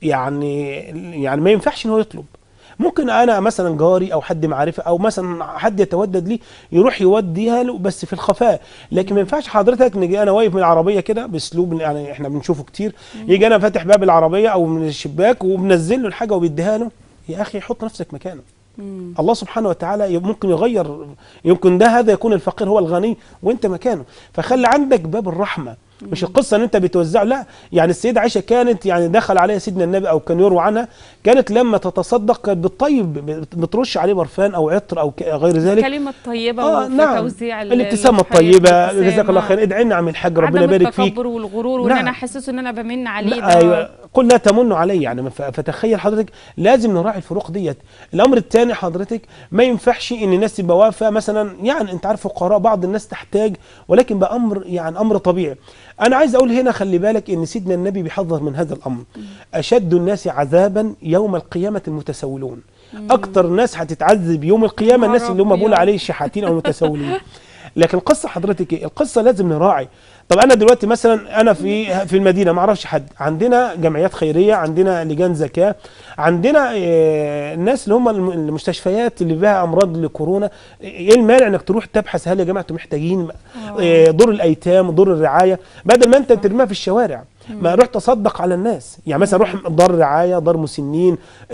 Speaker 2: يعني يعني ما ينفعش ان هو يطلب ممكن انا مثلا جاري او حد معرفه او مثلا حد يتودد لي يروح يوديها له بس في الخفاء لكن ما ينفعش حضرتك نجي انا واقف من العربيه كده باسلوب يعني احنا بنشوفه كتير يجي انا فاتح باب العربيه او من الشباك وبنزل له الحاجه وبيديها له يا اخي حط نفسك مكانه
Speaker 1: مم.
Speaker 2: الله سبحانه وتعالى ي- ممكن يغير يمكن ده هذا يكون الفقير هو الغني وانت مكانه فخلي عندك باب الرحمه مش القصه ان انت بتوزعه لا يعني السيده عائشه كانت يعني دخل عليها سيدنا النبي او كان يروى عنها كانت لما تتصدق كانت بتطيب بت- بترش عليه برفان او عطر او ك- غير ذلك
Speaker 1: الكلمة الطيبة
Speaker 2: آه
Speaker 1: وفي
Speaker 2: نعم
Speaker 1: توزيع ال-
Speaker 2: الابتسامه
Speaker 1: الأضحية،
Speaker 2: الطيبه
Speaker 1: الابتسامة.
Speaker 2: جزاك الله خير ادعي لنا عم الحاج ربنا
Speaker 1: عدم
Speaker 2: يبارك فيك
Speaker 1: التكبر والغرور وان
Speaker 2: نعم.
Speaker 1: انا احسسه ان انا بمن عليه
Speaker 2: لا
Speaker 1: ده
Speaker 2: ايوه قل لا تمنوا علي يعني ف- فتخيل حضرتك لازم نراعي الفروق ديت الامر الثاني حضرتك ما ينفعش ان الناس تبقى واقفه مثلا يعني انت عارف فقراء بعض الناس تحتاج ولكن بامر يعني امر طبيعي انا عايز اقول هنا خلي بالك ان سيدنا النبي بيحذر من هذا الامر اشد الناس عذابا يوم القيامه المتسولون اكتر ناس هتتعذب يوم القيامه
Speaker 1: نهار
Speaker 2: الناس اللي هم بيقولوا
Speaker 1: أبيض.
Speaker 2: عليه الشحاتين او المتسولين لكن القصه حضرتك ايه القصه لازم نراعي طب انا دلوقتي مثلا انا في في المدينه ما اعرفش حد عندنا جمعيات خيريه عندنا لجان زكاه عندنا آه، الناس اللي هم الم- المستشفيات اللي فيها امراض لكورونا ايه المانع انك تروح تبحث هل يا جماعه انتم محتاجين آه، دور الايتام دور الرعايه بدل ما انت ترميها في الشوارع ما روح تصدق على الناس يعني مثلا روح دار رعايه دار مسنين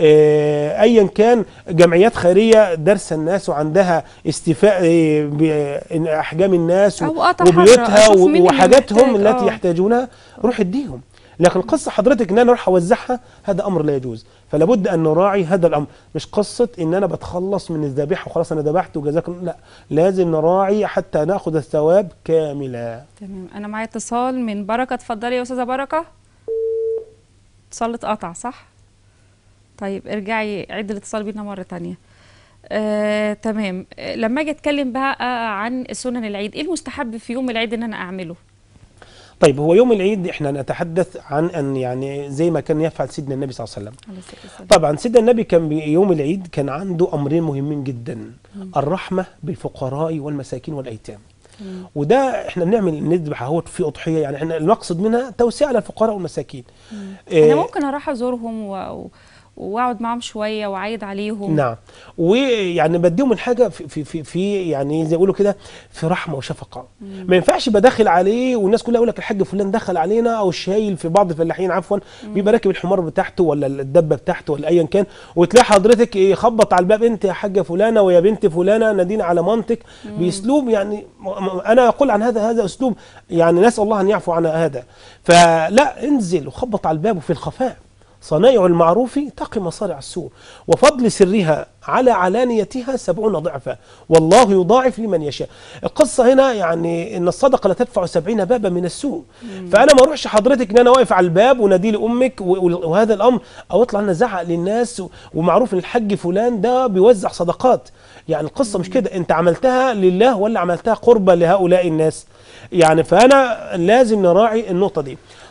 Speaker 2: آه، ايا كان جمعيات خيريه دارسه الناس وعندها استيفاء آه، باحجام الناس و-
Speaker 1: أو قطع حرة،
Speaker 2: وبيوتها
Speaker 1: أشوف مين اللي
Speaker 2: وحاجاتهم
Speaker 1: محتاج،
Speaker 2: التي
Speaker 1: آه.
Speaker 2: يحتاجونها روح اديهم لكن القصه حضرتك ان انا اروح اوزعها هذا امر لا يجوز فلا بد ان نراعي هذا الامر مش قصه ان انا بتخلص من الذبيحه وخلاص انا ذبحت وجزاك الله لا لازم نراعي حتى ناخذ الثواب كاملا
Speaker 1: تمام انا معايا اتصال من بركه اتفضلي يا استاذه بركه اتصال اتقطع صح طيب ارجعي عيد الاتصال بينا مره تانية آه، تمام آه، لما اجي اتكلم بقى عن سنن العيد ايه المستحب في يوم العيد ان انا اعمله
Speaker 2: طيب هو يوم العيد احنا نتحدث عن ان يعني زي ما كان يفعل سيدنا النبي صلى الله عليه وسلم
Speaker 1: عليه الصلاة والسلام.
Speaker 2: طبعا سيدنا النبي كان يوم العيد كان عنده امرين مهمين جدا الرحمه بالفقراء والمساكين والايتام
Speaker 1: مم.
Speaker 2: وده احنا بنعمل نذبح اهوت في اضحيه يعني احنا المقصد منها توسيع على الفقراء والمساكين
Speaker 1: انا
Speaker 2: آه،
Speaker 1: ممكن اروح ازورهم و... واقعد معاهم شويه واعيد عليهم
Speaker 2: نعم ويعني بديهم الحاجه في في في, في يعني زي ما يقولوا كده في رحمه وشفقه ما ينفعش يبقى داخل عليه والناس كلها يقول لك الحاج فلان دخل علينا او الشايل في بعض الفلاحين عفوا بيبقى راكب الحمار بتاعته ولا الدبه بتاعته ولا ايا كان وتلاقي حضرتك يخبط على الباب انت يا حاجه فلانه ويا بنت فلانه نادين على منطق باسلوب يعني م- م- انا اقول عن هذا هذا اسلوب يعني نسال الله ان يعفو عن هذا فلا انزل وخبط على الباب وفي الخفاء صنائع المعروف تقي مصارع السوء وفضل سرها على علانيتها سبعون ضعفا والله يضاعف لمن يشاء القصة هنا يعني ان الصدقة لا تدفع سبعين بابا من السوء فانا ما اروحش حضرتك ان انا واقف على الباب ونادي لامك و- و- وهذا الامر او اطلع انا ازعق للناس و- ومعروف ان الحج فلان ده بيوزع صدقات يعني القصة مش كده انت عملتها لله ولا عملتها قربة لهؤلاء الناس يعني فانا لازم نراعي النقطة دي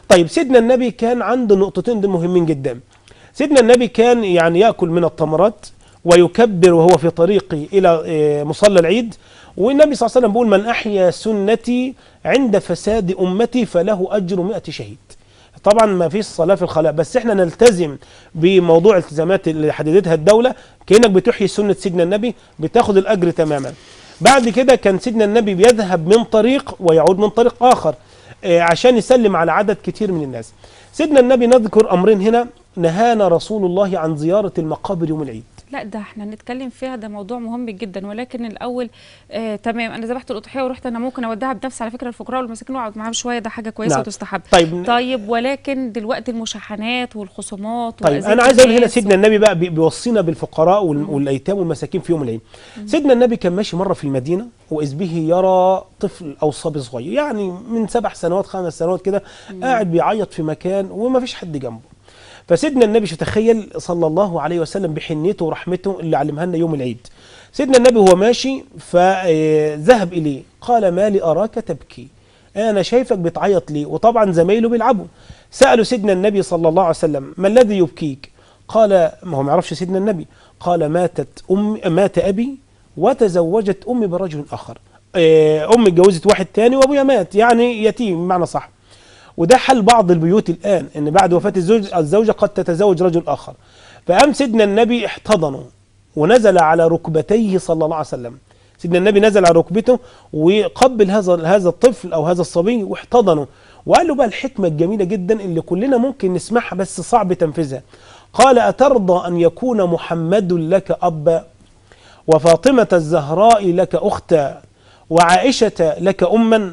Speaker 2: طيب سيدنا النبي كان عنده نقطتين دول مهمين جدا سيدنا النبي كان يعني ياكل من التمرات ويكبر وهو في طريقه الى آه، مصلى العيد والنبي صلى الله عليه وسلم بيقول من احيا سنتي عند فساد امتي فله اجر 100 شهيد طبعا ما فيش صلاه في الخلاء بس احنا نلتزم بموضوع التزامات اللي حددتها الدوله كانك بتحيي سنه سيدنا النبي بتاخد الاجر تماما بعد كده كان سيدنا النبي بيذهب من طريق ويعود من طريق اخر آه، عشان يسلم على عدد كتير من الناس سيدنا النبي نذكر امرين هنا نهانا رسول الله عن زياره المقابر يوم العيد
Speaker 1: لا ده احنا نتكلم فيها ده موضوع مهم جدا ولكن الاول آه تمام انا ذبحت الاضحيه ورحت انا ممكن اوديها بنفسي على فكره الفقراء والمساكين واقعد معاهم شويه ده حاجه كويسه
Speaker 2: نعم.
Speaker 1: وتستحب
Speaker 2: طيب
Speaker 1: طيب ولكن دلوقتي المشاحنات والخصومات
Speaker 2: طيب
Speaker 1: وأذية
Speaker 2: انا عايز اقول هنا
Speaker 1: الناس
Speaker 2: سيدنا النبي بقى بي- بيوصينا بالفقراء وال- والايتام والمساكين في يوم العيد سيدنا النبي كان ماشي مره في المدينه واذ به يرى طفل او صبي صغير يعني من سبع سنوات خمس سنوات كده قاعد بيعيط في مكان وما فيش حد جنبه فسيدنا النبي شو تخيل صلى الله عليه وسلم بحنيته ورحمته اللي علمها لنا يوم العيد سيدنا النبي وهو ماشي فذهب اليه قال ما لي اراك تبكي انا شايفك بتعيط ليه وطبعا زمايله بيلعبوا سالوا سيدنا النبي صلى الله عليه وسلم ما الذي يبكيك قال ما هو ما يعرفش سيدنا النبي قال ماتت ام مات ابي وتزوجت امي برجل اخر آه، امي اتجوزت واحد تاني وابويا مات يعني يتيم بمعنى صح وده حل بعض البيوت الان ان بعد وفاه الزوج الزوجه قد تتزوج رجل اخر فقام سيدنا النبي احتضنه ونزل على ركبتيه صلى الله عليه وسلم سيدنا النبي نزل على ركبته وقبل هذا هذا الطفل او هذا الصبي واحتضنه وقال له بقى الحكمه الجميله جدا اللي كلنا ممكن نسمعها بس صعب تنفيذها قال اترضى ان يكون محمد لك ابا وفاطمة الزهراء لك أختا وعائشة لك أما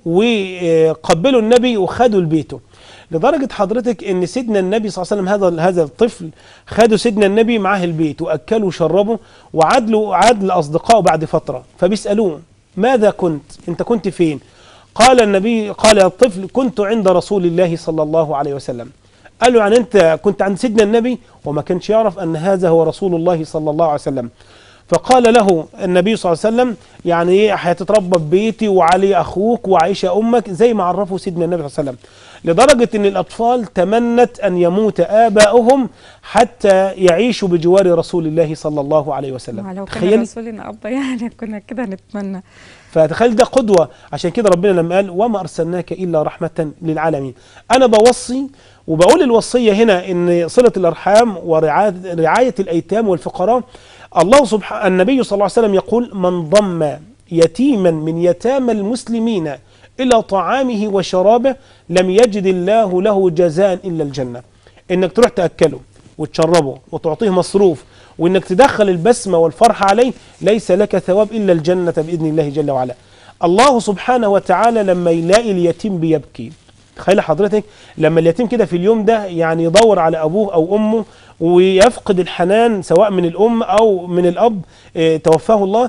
Speaker 2: وقبلوا النبي وخدوا لبيته لدرجة حضرتك ان سيدنا النبي صلى الله عليه وسلم هذا هذا الطفل خدوا سيدنا النبي معاه البيت واكلوا وشربوا وعدلوا عاد لاصدقائه بعد فترة فبيسألوه ماذا كنت انت كنت فين قال النبي قال الطفل كنت عند رسول الله صلى الله عليه وسلم قال له يعني انت كنت عند سيدنا النبي وما كانش يعرف ان هذا هو رسول الله صلى الله عليه وسلم فقال له النبي صلى الله عليه وسلم يعني ايه هتتربى في بيتي وعلي اخوك وعائشه امك زي ما عرفه سيدنا النبي صلى الله عليه وسلم لدرجه ان الاطفال تمنت ان يموت اباؤهم حتى يعيشوا بجوار رسول الله صلى الله عليه وسلم
Speaker 1: لو كان
Speaker 2: تخيل
Speaker 1: رسولنا ابا يعني كنا كده نتمنى
Speaker 2: فتخيل ده قدوة عشان كده ربنا لما قال وما أرسلناك إلا رحمة للعالمين أنا بوصي وبقول الوصية هنا إن صلة الأرحام ورعاية رعاية الأيتام والفقراء الله سبحانه النبي صلى الله عليه وسلم يقول من ضم يتيما من يتامى المسلمين إلى طعامه وشرابه لم يجد الله له جزاء إلا الجنة إنك تروح تأكله وتشربه وتعطيه مصروف وانك تدخل البسمه والفرح عليه ليس لك ثواب الا الجنه باذن الله جل وعلا. الله سبحانه وتعالى لما يلاقي اليتيم بيبكي تخيل حضرتك لما اليتيم كده في اليوم ده يعني يدور على ابوه او امه ويفقد الحنان سواء من الام او من الاب اه توفاه الله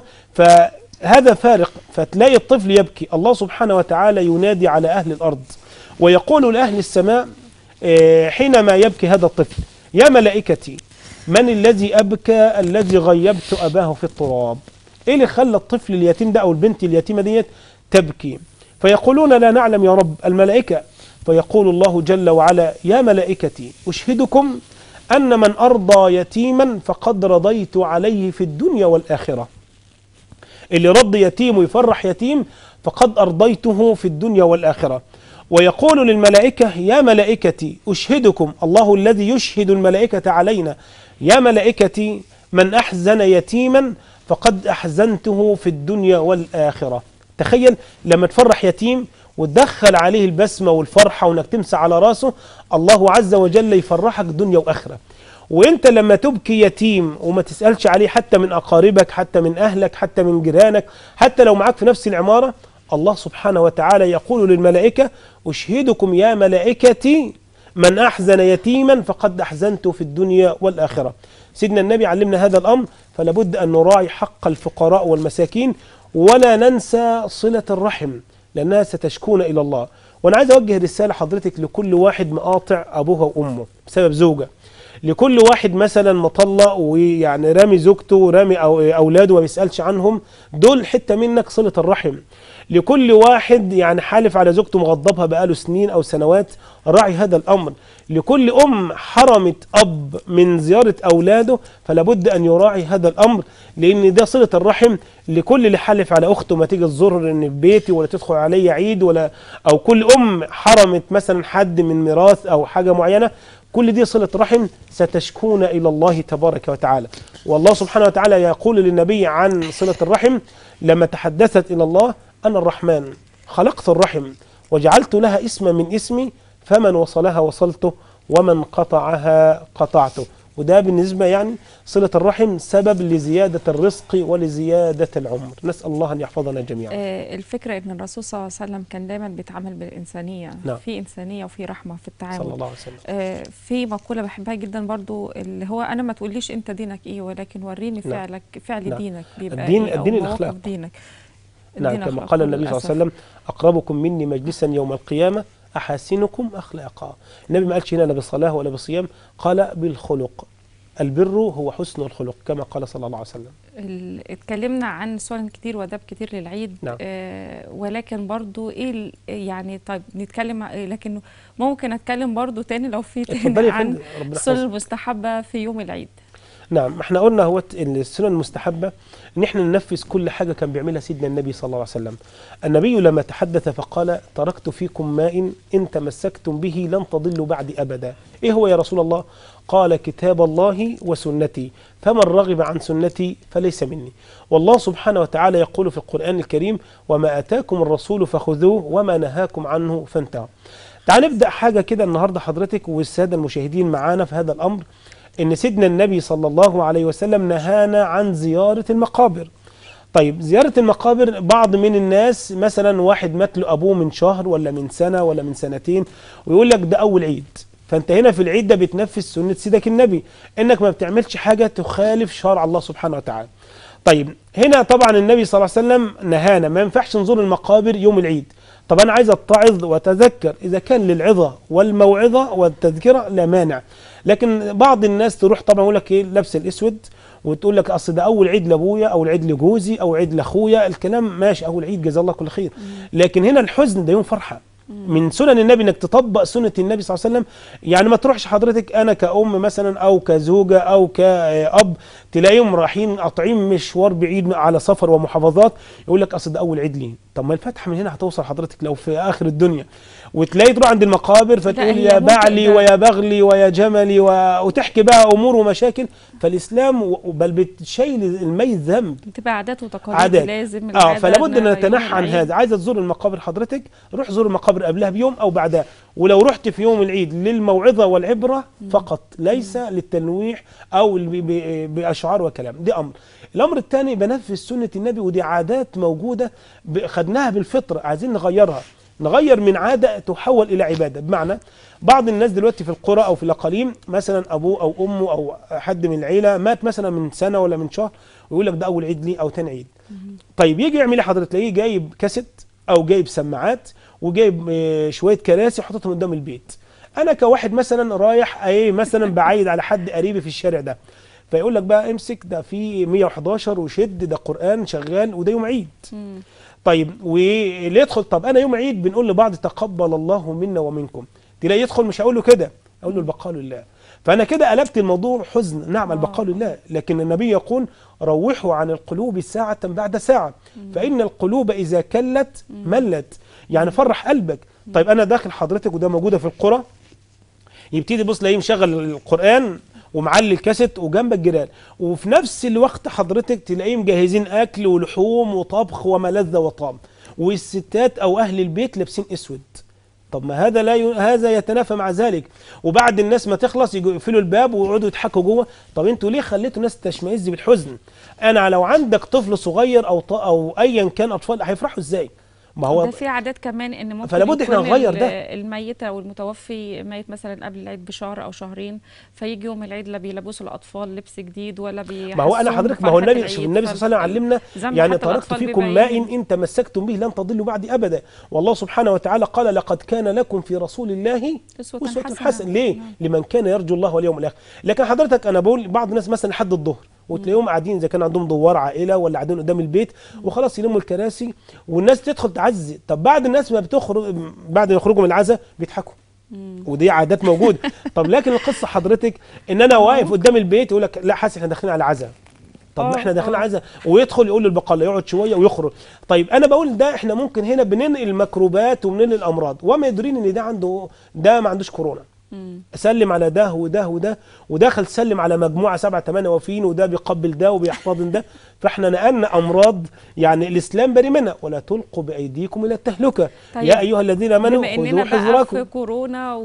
Speaker 2: فهذا فارق فتلاقي الطفل يبكي الله سبحانه وتعالى ينادي على اهل الارض ويقول لاهل السماء اه حينما يبكي هذا الطفل يا ملائكتي من الذي أبكى الذي غيبت أباه في التراب إيه اللي خلى الطفل اليتيم ده أو البنت اليتيمة ديت تبكي فيقولون لا نعلم يا رب الملائكة فيقول الله جل وعلا يا ملائكتي أشهدكم أن من أرضى يتيما فقد رضيت عليه في الدنيا والآخرة اللي رضي يتيم ويفرح يتيم فقد أرضيته في الدنيا والآخرة ويقول للملائكة يا ملائكتي أشهدكم الله الذي يشهد الملائكة علينا يا ملائكتي من أحزن يتيما فقد أحزنته في الدنيا والآخرة تخيل لما تفرح يتيم وتدخل عليه البسمة والفرحة وانك تمسح على راسه الله عز وجل يفرحك دنيا وآخرة وانت لما تبكي يتيم وما تسألش عليه حتى من أقاربك حتى من أهلك حتى من جيرانك حتى لو معاك في نفس العمارة الله سبحانه وتعالى يقول للملائكة أشهدكم يا ملائكتي من أحزن يتيما فقد أحزنته في الدنيا والآخرة سيدنا النبي علمنا هذا الأمر فلا بد أن نراعي حق الفقراء والمساكين ولا ننسى صلة الرحم لأنها ستشكون إلى الله وأنا عايز أوجه رسالة حضرتك لكل واحد مقاطع أبوها وأمه بسبب زوجة لكل واحد مثلا مطلق ويعني رامي زوجته ورامي أو أولاده وما بيسألش عنهم دول حتة منك صلة الرحم لكل واحد يعني حالف على زوجته مغضبها بقاله سنين او سنوات راعي هذا الامر لكل ام حرمت اب من زياره اولاده فلا بد ان يراعي هذا الامر لان ده صله الرحم لكل اللي حالف على اخته ما تيجي تزور ان في بيتي ولا تدخل علي عيد ولا او كل ام حرمت مثلا حد من ميراث او حاجه معينه كل دي صلة رحم ستشكون إلى الله تبارك وتعالى والله سبحانه وتعالى يقول للنبي عن صلة الرحم لما تحدثت إلى الله أنا الرحمن خلقت الرحم وجعلت لها اسما من اسمي فمن وصلها وصلته ومن قطعها قطعته وده بالنسبة يعني صلة الرحم سبب لزيادة الرزق ولزيادة العمر نسأل الله أن يحفظنا جميعا
Speaker 4: آه، الفكرة ان الرسول صلى الله عليه وسلم كان دايما بيتعامل بالإنسانية
Speaker 2: نعم.
Speaker 4: في إنسانية وفي رحمة في التعامل
Speaker 2: صلى الله عليه وسلم
Speaker 4: آه، في مقولة بحبها جدا برضو اللي هو أنا ما تقوليش أنت دينك إيه ولكن وريني
Speaker 2: نعم.
Speaker 4: فعلك فعل
Speaker 2: نعم.
Speaker 4: دينك بيبقى
Speaker 2: الدين-
Speaker 4: إيه أو
Speaker 2: الدين
Speaker 4: مواقف
Speaker 2: الأخلاق.
Speaker 4: دينك
Speaker 2: نعم
Speaker 4: الدين
Speaker 2: كما
Speaker 4: أخلاق
Speaker 2: قال النبي صلى الله عليه
Speaker 4: للأسف.
Speaker 2: وسلم أقربكم مني مجلسا يوم القيامة أحاسنكم أخلاقا النبي ما قالش هنا لا بالصلاة ولا بالصيام قال بالخلق البر هو حسن الخلق كما قال صلى الله عليه وسلم
Speaker 4: ال- اتكلمنا عن سنن كتير واداب كتير للعيد
Speaker 2: نعم.
Speaker 4: آه ولكن برضو ايه ال- يعني طيب نتكلم ع- لكن ممكن اتكلم برضو تاني لو في
Speaker 2: اتفضلي
Speaker 4: تاني
Speaker 2: يا
Speaker 4: عن
Speaker 2: فندم ربنا
Speaker 4: السنن
Speaker 2: يحفظك
Speaker 4: المستحبة في يوم العيد
Speaker 2: نعم احنا قلنا هو السنن المستحبة ان احنا ننفذ كل حاجة كان بيعملها سيدنا النبي صلى الله عليه وسلم النبي لما تحدث فقال تركت فيكم ماء ان تمسكتم به لن تضلوا بعد ابدا ايه هو يا رسول الله قال كتاب الله وسنتي فمن رغب عن سنتي فليس مني والله سبحانه وتعالى يقول في القرآن الكريم وما أتاكم الرسول فخذوه وما نهاكم عنه فانتهوا تعال نبدأ حاجة كده النهاردة حضرتك والسادة المشاهدين معانا في هذا الأمر ان سيدنا النبي صلى الله عليه وسلم نهانا عن زيارة المقابر طيب زيارة المقابر بعض من الناس مثلا واحد مات له أبوه من شهر ولا من سنة ولا من سنتين ويقول لك ده أول عيد فأنت هنا في العيد ده بتنفذ سنة سيدك النبي إنك ما بتعملش حاجة تخالف شرع الله سبحانه وتعالى طيب هنا طبعا النبي صلى الله عليه وسلم نهانا ما ينفعش نزور المقابر يوم العيد طب انا عايز اتعظ واتذكر اذا كان للعظه والموعظه والتذكره لا مانع لكن بعض الناس تروح طبعا يقول لك ايه لابس الاسود وتقول لك اصل ده اول عيد لابويا او العيد لجوزي او عيد لاخويا الكلام ماشي اول عيد جزاه الله كل خير لكن هنا الحزن ده يوم فرحه من سنن النبي انك تطبق سنه النبي صلى الله عليه وسلم يعني ما تروحش حضرتك انا كأم مثلا او كزوجه او كأب تلاقيهم رايحين قاطعين مشوار بعيد على سفر ومحافظات يقول لك اصل ده اول عيد ليه طب ما الفتحه من هنا هتوصل حضرتك لو في اخر الدنيا وتلاقي تروح عند المقابر فتقول
Speaker 4: هي
Speaker 2: يا
Speaker 4: ممكن
Speaker 2: بعلي
Speaker 4: ده-
Speaker 2: ويا بغلي ويا جملي و... وتحكي بقى امور ومشاكل فالاسلام و- بل بتشيل الميت ذنب
Speaker 4: بتبقى عادات وتقاليد
Speaker 2: عادات
Speaker 4: لازم
Speaker 2: اه
Speaker 4: العادة
Speaker 2: فلا بد ان
Speaker 4: يوم
Speaker 2: نتنحى عن
Speaker 4: العيد.
Speaker 2: هذا عايزه تزور المقابر حضرتك روح زور المقابر قبلها بيوم او بعدها ولو رحت في يوم العيد للموعظه والعبره فقط ليس للتنويح او ب- ب- باشعار وكلام دي امر الامر الثاني بنفذ سنه النبي ودي عادات موجوده ب- خدناها بالفطره عايزين نغيرها نغير من عاده تحول الى عباده بمعنى بعض الناس دلوقتي في القرى او في الاقاليم مثلا ابوه او امه او حد من العيله مات مثلا من سنه ولا من شهر ويقول لك ده اول عيد ليه او تاني عيد طيب يجي يعمل ايه حضرتك تلاقيه جايب كاسيت او جايب سماعات وجايب آه، شويه كراسي وحاططهم قدام البيت انا كواحد مثلا رايح ايه مثلا بعيد على حد قريبي في الشارع ده فيقول لك بقى امسك ده في 111 وشد ده قران شغال وده يوم عيد
Speaker 4: مم.
Speaker 2: طيب واللي يدخل طب انا يوم عيد بنقول لبعض تقبل الله منا ومنكم تلاقي يدخل مش هقول له كده اقول له البقاء لله فانا كده قلبت الموضوع حزن نعم
Speaker 4: آه.
Speaker 2: البقاء لله لكن النبي يقول روحوا عن القلوب ساعة بعد ساعة فإن القلوب إذا كلت ملت يعني فرح قلبك طيب أنا داخل حضرتك وده موجودة في القرى يبتدي بص تلاقيه مشغل القرآن ومعلي الكاسيت وجنبك جيران وفي نفس الوقت حضرتك تلاقيه مجهزين اكل ولحوم وطبخ وملذ وطعم والستات او اهل البيت لابسين اسود طب ما هذا لا ي... هذا يتنافى مع ذلك وبعد الناس ما تخلص يجوا يقفلوا الباب ويقعدوا يضحكوا جوه طب انتوا ليه خليتوا الناس تشمئز بالحزن انا لو عندك طفل صغير او ط... او ايا كان اطفال هيفرحوا ازاي ما هو
Speaker 4: ده في عادات كمان ان ممكن
Speaker 2: فلا بد إحنا
Speaker 4: يكون
Speaker 2: نغير
Speaker 4: ال-
Speaker 2: ده.
Speaker 4: الميت او المتوفي ميت مثلا قبل العيد بشهر او شهرين فيجي يوم العيد لا بيلبسوا الاطفال لبس جديد ولا بيحسوا
Speaker 2: ما هو انا حضرتك ما هو
Speaker 4: بفرحة
Speaker 2: النبي شوف
Speaker 4: العيد.
Speaker 2: النبي صلى الله عليه وسلم علمنا
Speaker 4: ذنب
Speaker 2: يعني
Speaker 4: حتى
Speaker 2: تركت
Speaker 4: الأطفال
Speaker 2: فيكم
Speaker 4: بيبقى
Speaker 2: ماء
Speaker 4: إيه؟
Speaker 2: ان تمسكتم به لن تضلوا بعد ابدا والله سبحانه وتعالى قال لقد كان لكم في رسول الله
Speaker 4: أسوة
Speaker 2: اسوة
Speaker 4: حسنة.
Speaker 2: حسنه ليه
Speaker 4: نعم.
Speaker 2: لمن كان يرجو الله واليوم الاخر لكن حضرتك انا بقول بعض الناس مثلا لحد الظهر وتلاقيهم قاعدين اذا كان عندهم دوار عائله ولا قاعدين قدام البيت وخلاص يلموا الكراسي والناس تدخل تعزي طب بعد الناس ما بتخرج بعد ما يخرجوا من العزاء بيضحكوا ودي عادات موجوده طب لكن القصه حضرتك ان انا واقف قدام البيت يقول لك لا حاسس احنا داخلين على عزاء طب ما
Speaker 1: آه،
Speaker 2: احنا داخلين
Speaker 1: آه.
Speaker 2: عزاء ويدخل يقول للبقاله يقعد شويه ويخرج طيب انا بقول ده احنا ممكن هنا بننقل الميكروبات وبننقل الامراض وما يدرين ان ده عنده ده ما عندوش كورونا سلم على ده وده وده ودخل سلم على مجموعه سبعه ثمانيه وفين وده بيقبل ده وبيحتضن ده فاحنا نقلنا امراض يعني الاسلام بري منها ولا تلقوا بايديكم الى التهلكه
Speaker 1: طيب،
Speaker 2: يا ايها الذين امنوا
Speaker 1: بما
Speaker 2: خذوا
Speaker 1: اننا بقى في
Speaker 2: حذركم
Speaker 1: كورونا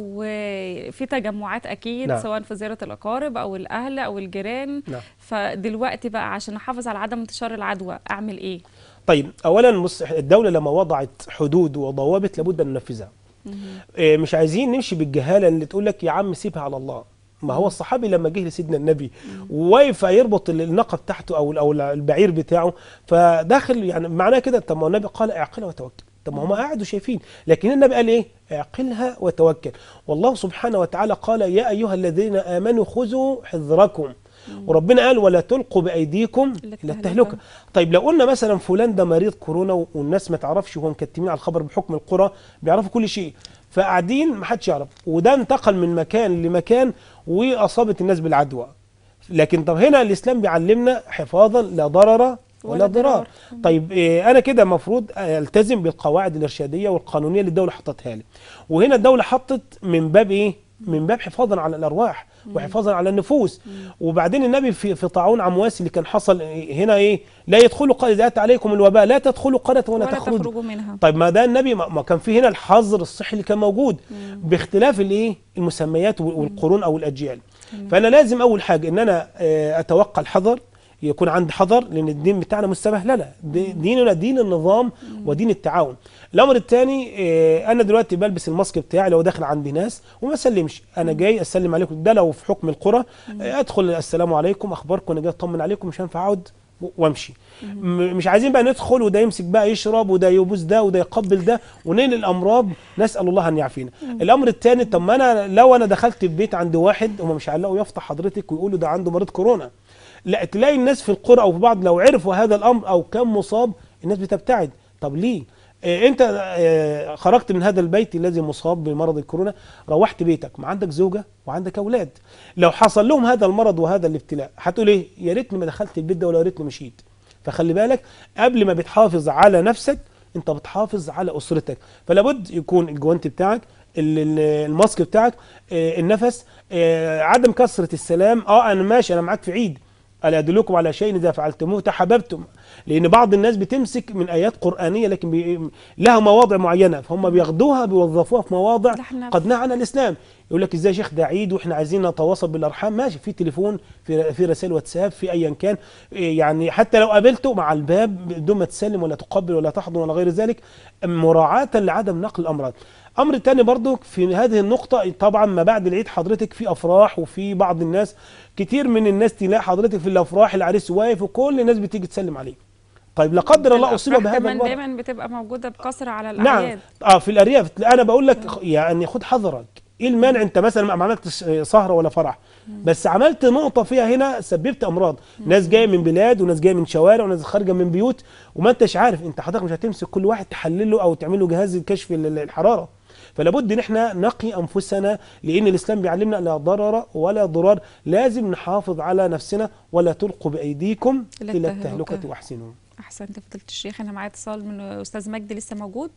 Speaker 1: وفي تجمعات اكيد
Speaker 2: نعم.
Speaker 1: سواء في زياره الاقارب او الاهل او الجيران
Speaker 2: نعم.
Speaker 1: فدلوقتي بقى عشان احافظ على عدم انتشار العدوى اعمل ايه
Speaker 2: طيب اولا بص الدوله لما وضعت حدود وضوابط لابد ان ننفذها إيه، مش عايزين نمشي بالجهاله اللي تقول لك يا عم سيبها على الله ما هو الصحابي لما جه لسيدنا النبي وواقف يربط الناقه بتاعته او او البعير بتاعه فداخل يعني معناه كده طب ما هو النبي قال اعقلها وتوكل طب ما هم قاعدوا شايفين لكن النبي قال ايه اعقلها وتوكل والله سبحانه وتعالى قال يا ايها الذين امنوا خذوا حذركم وربنا قال ولا تلقوا بايديكم
Speaker 1: إلى
Speaker 2: الى
Speaker 1: التهلكة.
Speaker 2: التهلكه طيب لو قلنا مثلا فلان ده مريض كورونا والناس ما تعرفش وهم مكتمين على الخبر بحكم القرى بيعرفوا كل شيء فقاعدين ما حدش يعرف وده انتقل من مكان لمكان واصابت الناس بالعدوى لكن طب هنا الاسلام بيعلمنا حفاظا لا ضرر ولا
Speaker 1: ولا
Speaker 2: ضرار
Speaker 1: ضرار.
Speaker 2: طيب إيه انا كده المفروض التزم بالقواعد الارشاديه والقانونيه اللي الدوله حطتها لي وهنا الدوله حطت من باب ايه من باب حفاظا على الارواح وحفاظا على النفوس وبعدين النبي في في طاعون عمواس اللي كان حصل هنا ايه لا يدخلوا قريه اذا اتى عليكم الوباء لا تدخلوا قريه ولا,
Speaker 1: ولا
Speaker 2: تخرجوا
Speaker 1: تخرجوا منها
Speaker 2: طيب ما ده النبي ما ما كان في هنا الحظر الصحي اللي كان موجود باختلاف الايه المسميات وال- والقرون او الاجيال فانا لازم اول حاجه ان انا آه، اتوقع الحذر يكون عندي حذر لان الدين بتاعنا مش سبهلله دي- ديننا دين النظام ودين التعاون الامر الثاني آه، انا دلوقتي بلبس الماسك بتاعي لو داخل عندي ناس وما اسلمش انا جاي اسلم عليكم ده لو في حكم القرى آه، ادخل السلام عليكم اخباركم انا جاي اطمن عليكم مش هينفع اقعد و- وامشي م- مش عايزين بقى ندخل وده يمسك بقى يشرب وده يبوس ده وده يقبل ده وننقل الامراض نسال الله ان يعافينا الامر الثاني طب ما انا لو انا دخلت في بيت عند واحد هم مش هيلاقوا يفتح حضرتك ويقولوا ده عنده مريض كورونا لا تلاقي الناس في القرى او في بعض لو عرفوا هذا الامر او كان مصاب الناس بتبتعد طب ليه آه، انت آه، خرجت من هذا البيت الذي مصاب بمرض الكورونا روحت بيتك ما عندك زوجه وعندك اولاد لو حصل لهم هذا المرض وهذا الابتلاء هتقول ايه يا ريتني ما دخلت البيت ده ولا يا ريتني مشيت فخلي بالك قبل ما بتحافظ على نفسك انت بتحافظ على اسرتك فلا بد يكون الجوانت بتاعك ال- ال- الماسك بتاعك آه، النفس آه، عدم كثره السلام اه انا ماشي انا معاك في عيد الا ادلكم على شيء اذا فعلتموه تحببتم لان بعض الناس بتمسك من ايات قرانيه لكن بي... لها مواضع معينه فهم بياخدوها بيوظفوها في مواضع
Speaker 1: ده احنا
Speaker 2: قد نهى عنها الاسلام يقول لك ازاي يا شيخ ده عيد واحنا عايزين نتواصل بالارحام ماشي في تليفون في في رسائل واتساب في ايا كان إيه يعني حتى لو قابلته مع الباب بدون ما تسلم ولا تقبل ولا تحضن ولا غير ذلك مراعاه لعدم نقل الامراض امر تاني برضو في هذه النقطه طبعا ما بعد العيد حضرتك في افراح وفي بعض الناس كتير من الناس تلاقي حضرتك في الافراح العريس واقف وكل الناس بتيجي تسلم عليه طيب لا قدر الله اصيب
Speaker 1: الأفراح
Speaker 2: بهذا
Speaker 1: كمان
Speaker 2: المرض
Speaker 1: دايما بتبقى موجوده بكثره على
Speaker 2: نعم
Speaker 1: الاعياد
Speaker 2: اه في الارياف انا بقول لك يعني خد حذرك ايه المانع انت مثلا ما عملتش سهره ولا فرح بس عملت نقطه فيها هنا سببت امراض ناس جايه من بلاد وناس جايه من شوارع وناس خارجه من بيوت وما انتش عارف انت حضرتك مش هتمسك كل واحد تحلله او تعمل له جهاز كشف ال- الحراره فلا بد ان احنا نقي انفسنا لان الاسلام بيعلمنا لا ضرر ولا ضرار لازم نحافظ على نفسنا ولا تلقوا بايديكم
Speaker 1: إلى
Speaker 2: الى
Speaker 1: التهلكة.
Speaker 2: التهلكه واحسنوا
Speaker 1: احسنت فضيله الشيخ انا معايا اتصال من استاذ مجدي لسه موجود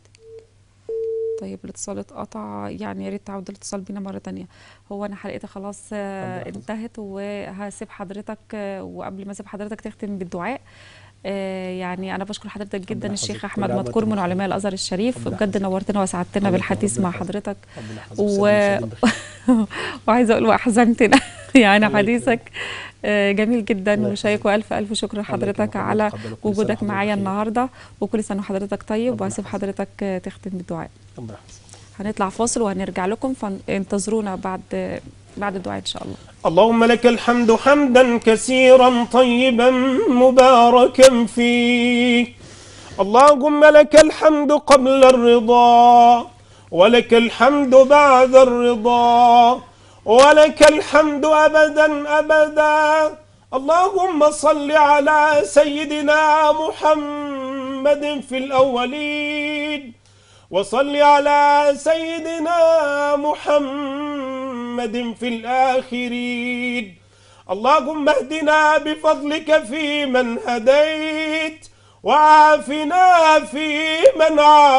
Speaker 1: طيب الاتصال اتقطع يعني يا ريت تعود الاتصال بينا مره تانية هو انا حلقتي خلاص آه،
Speaker 2: اتفضل.
Speaker 1: انتهت وهسيب حضرتك آه، وقبل ما اسيب حضرتك تختم بالدعاء آه، يعني انا بشكر حضرتك جدا
Speaker 2: ربنا
Speaker 1: الشيخ
Speaker 2: يحفظك.
Speaker 1: احمد
Speaker 2: والعافية
Speaker 1: مذكور من
Speaker 2: والخير.
Speaker 1: علماء الازهر الشريف
Speaker 2: ربنا
Speaker 1: بجد
Speaker 2: يحفظك.
Speaker 1: نورتنا واسعدتنا
Speaker 2: الله
Speaker 1: بالحديث
Speaker 2: يكرمك.
Speaker 1: مع
Speaker 2: ربنا
Speaker 1: حضرتك
Speaker 2: ربنا يحفظك.
Speaker 1: و...
Speaker 2: سلام المشاهدين بخير.
Speaker 1: وعايزه اقول واحزنتنا يعني
Speaker 2: الله يكرمك.
Speaker 1: حديثك آه، جميل جدا
Speaker 2: الله
Speaker 1: وشيق
Speaker 2: يحفظك.
Speaker 1: والف الف شكر لحضرتك
Speaker 2: يكرمك. الله
Speaker 1: على
Speaker 2: يتقبل. كل سنة
Speaker 1: وجودك
Speaker 2: وحضرتك
Speaker 1: معايا
Speaker 2: بخير.
Speaker 1: النهارده وكل سنه وحضرتك طيب
Speaker 2: ربنا
Speaker 1: وهسيب
Speaker 2: يحفظك.
Speaker 1: حضرتك آه، تختم بالدعاء
Speaker 2: ربنا يحفظك.
Speaker 1: هنطلع فاصل وهنرجع لكم فانتظرونا بعد بعد الدعاء ان شاء الله
Speaker 2: اللهم لك الحمد حمدا كثيرا طيبا مباركا فيه اللهم لك الحمد قبل الرضا ولك الحمد بعد الرضا ولك الحمد ابدا ابدا اللهم صل على سيدنا محمد في الأولين وصل على سيدنا محمد في الآخرين اللهم اهدنا بفضلك في من هديت وعافنا في من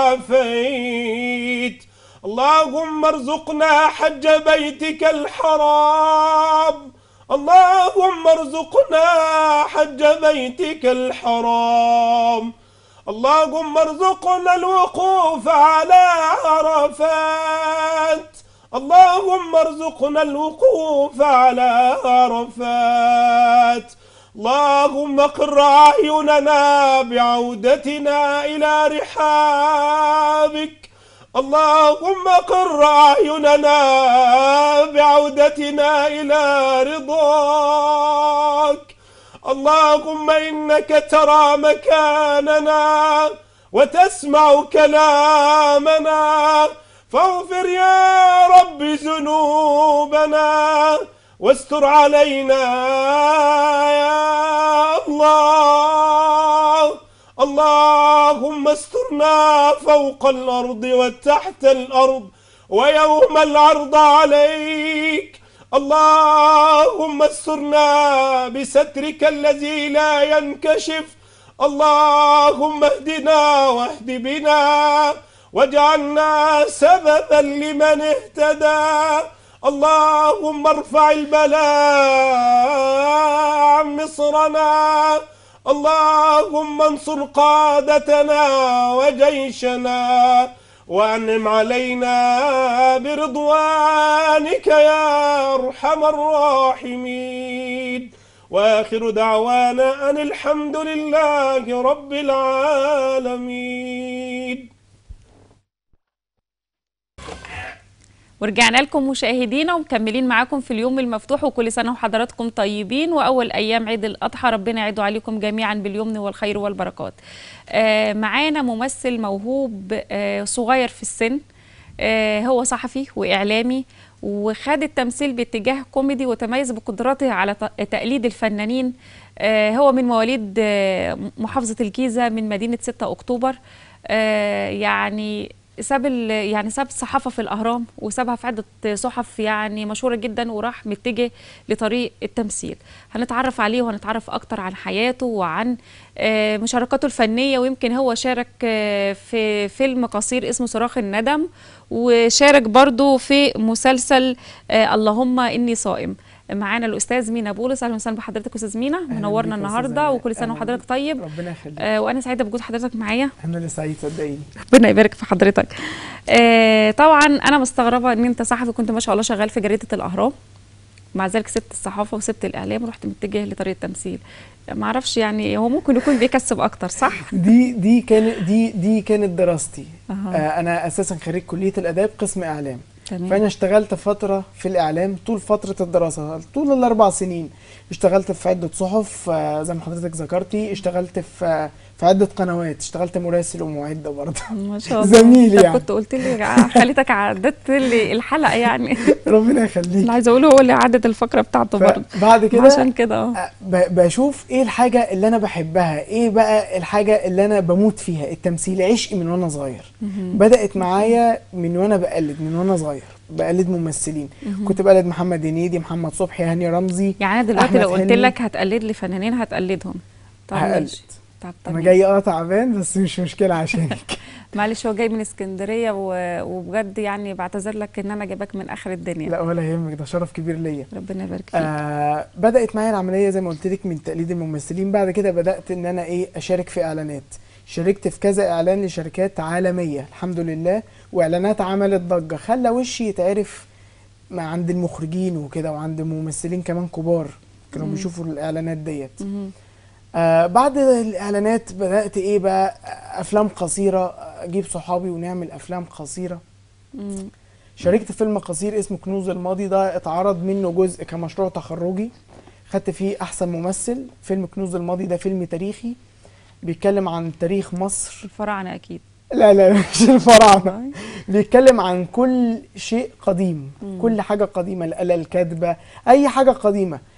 Speaker 2: عافيت اللهم ارزقنا حج بيتك الحرام اللهم ارزقنا حج بيتك الحرام اللهم ارزقنا الوقوف على عرفات اللهم ارزقنا الوقوف على عرفات اللهم قر أعيننا بعودتنا إلى رحابك اللهم قر أعيننا بعودتنا إلى رضاك اللهم إنك ترى مكاننا وتسمع كلامنا فاغفر يا رب ذنوبنا واستر علينا يا الله اللهم استرنا فوق الأرض وتحت الأرض ويوم العرض عليك اللهم استرنا بسترك الذي لا ينكشف اللهم اهدنا واهد بنا واجعلنا سببا لمن اهتدى اللهم ارفع البلاء عن مصرنا اللهم انصر قادتنا وجيشنا وانعم علينا برضوانك يا ارحم الراحمين واخر دعوانا ان الحمد لله رب العالمين
Speaker 1: ورجعنا لكم مشاهدينا ومكملين معاكم في اليوم المفتوح وكل سنه وحضراتكم طيبين واول ايام عيد الاضحى ربنا يعيد عليكم جميعا باليمن والخير والبركات. آه معانا ممثل موهوب آه صغير في السن آه هو صحفي واعلامي وخد التمثيل باتجاه كوميدي وتميز بقدراته على تقليد الفنانين آه هو من مواليد آه محافظه الجيزه من مدينه 6 اكتوبر آه يعني ساب يعني ساب الصحافه في الاهرام وسابها في عده صحف يعني مشهوره جدا وراح متجه لطريق التمثيل هنتعرف عليه وهنتعرف اكتر عن حياته وعن مشاركاته الفنيه ويمكن هو شارك في فيلم قصير اسمه صراخ الندم وشارك برضو في مسلسل اللهم اني صائم معانا الاستاذ مينا بولس اهلا وسهلا بحضرتك استاذ مينا منورنا النهارده وكل سنه وحضرتك طيب
Speaker 5: ربنا يخليك
Speaker 1: آه وانا سعيده بوجود حضرتك معايا
Speaker 5: انا اللي سعيد صدقيني
Speaker 1: ربنا يبارك في حضرتك آه طبعا انا مستغربه ان انت صحفي كنت ما شاء الله شغال في جريده الاهرام مع ذلك سبت الصحافه وسبت الاعلام ورحت متجه لطريق التمثيل ما اعرفش يعني هو ممكن يكون بيكسب اكتر صح
Speaker 5: دي دي كانت دي دي كانت دراستي أه. آه انا اساسا خريج كليه الاداب قسم اعلام تمام. فانا اشتغلت فتره في الاعلام طول فتره الدراسه طول الاربع سنين اشتغلت في عده صحف زي ما حضرتك ذكرتي اشتغلت في في عده قنوات اشتغلت مراسل ومعده برضه
Speaker 1: ما شاء الله
Speaker 5: زميلي يعني
Speaker 1: كنت قلت لي خليتك عدت لي الحلقه يعني
Speaker 5: ربنا يخليك
Speaker 1: اللي عايزه اقوله هو اللي عدت الفقره بتاعته برضه
Speaker 5: بعد كده
Speaker 1: عشان كده
Speaker 5: بشوف ايه الحاجه اللي انا بحبها ايه بقى الحاجه اللي انا بموت فيها التمثيل عشقي من وانا صغير بدات معايا من وانا بقلد من وانا صغير بقلد ممثلين كنت بقلد محمد هنيدي محمد صبحي هاني رمزي
Speaker 1: يعني انا دلوقتي لو قلت لك هتقلد لي فنانين هتقلدهم
Speaker 5: طب هقلد طب انا جاي اه تعبان بس مش مشكله عشانك
Speaker 1: معلش هو جاي من اسكندريه وبجد يعني بعتذر لك ان انا جايبك من اخر الدنيا
Speaker 5: لا ولا يهمك ده شرف كبير ليا
Speaker 1: ربنا يبارك فيك
Speaker 5: آه بدات معايا العمليه زي ما قلت لك من تقليد الممثلين بعد كده بدات ان انا ايه اشارك في اعلانات شاركت في كذا اعلان لشركات عالميه الحمد لله واعلانات عملت ضجه خلى وشي يتعرف مع عند المخرجين وكده وعند ممثلين كمان كبار كانوا بيشوفوا الاعلانات ديت آه بعد الاعلانات بدات ايه بقى افلام قصيره اجيب صحابي ونعمل افلام قصيره
Speaker 1: مم.
Speaker 5: شاركت في فيلم قصير اسمه كنوز الماضي ده اتعرض منه جزء كمشروع تخرجي خدت فيه احسن ممثل فيلم كنوز الماضي ده فيلم تاريخي بيتكلم عن تاريخ مصر
Speaker 1: الفراعنه اكيد
Speaker 5: لا لا مش الفراعنه بيتكلم عن كل شيء قديم
Speaker 1: مم.
Speaker 5: كل حاجه قديمه الآلة الكاتبه اي حاجه قديمه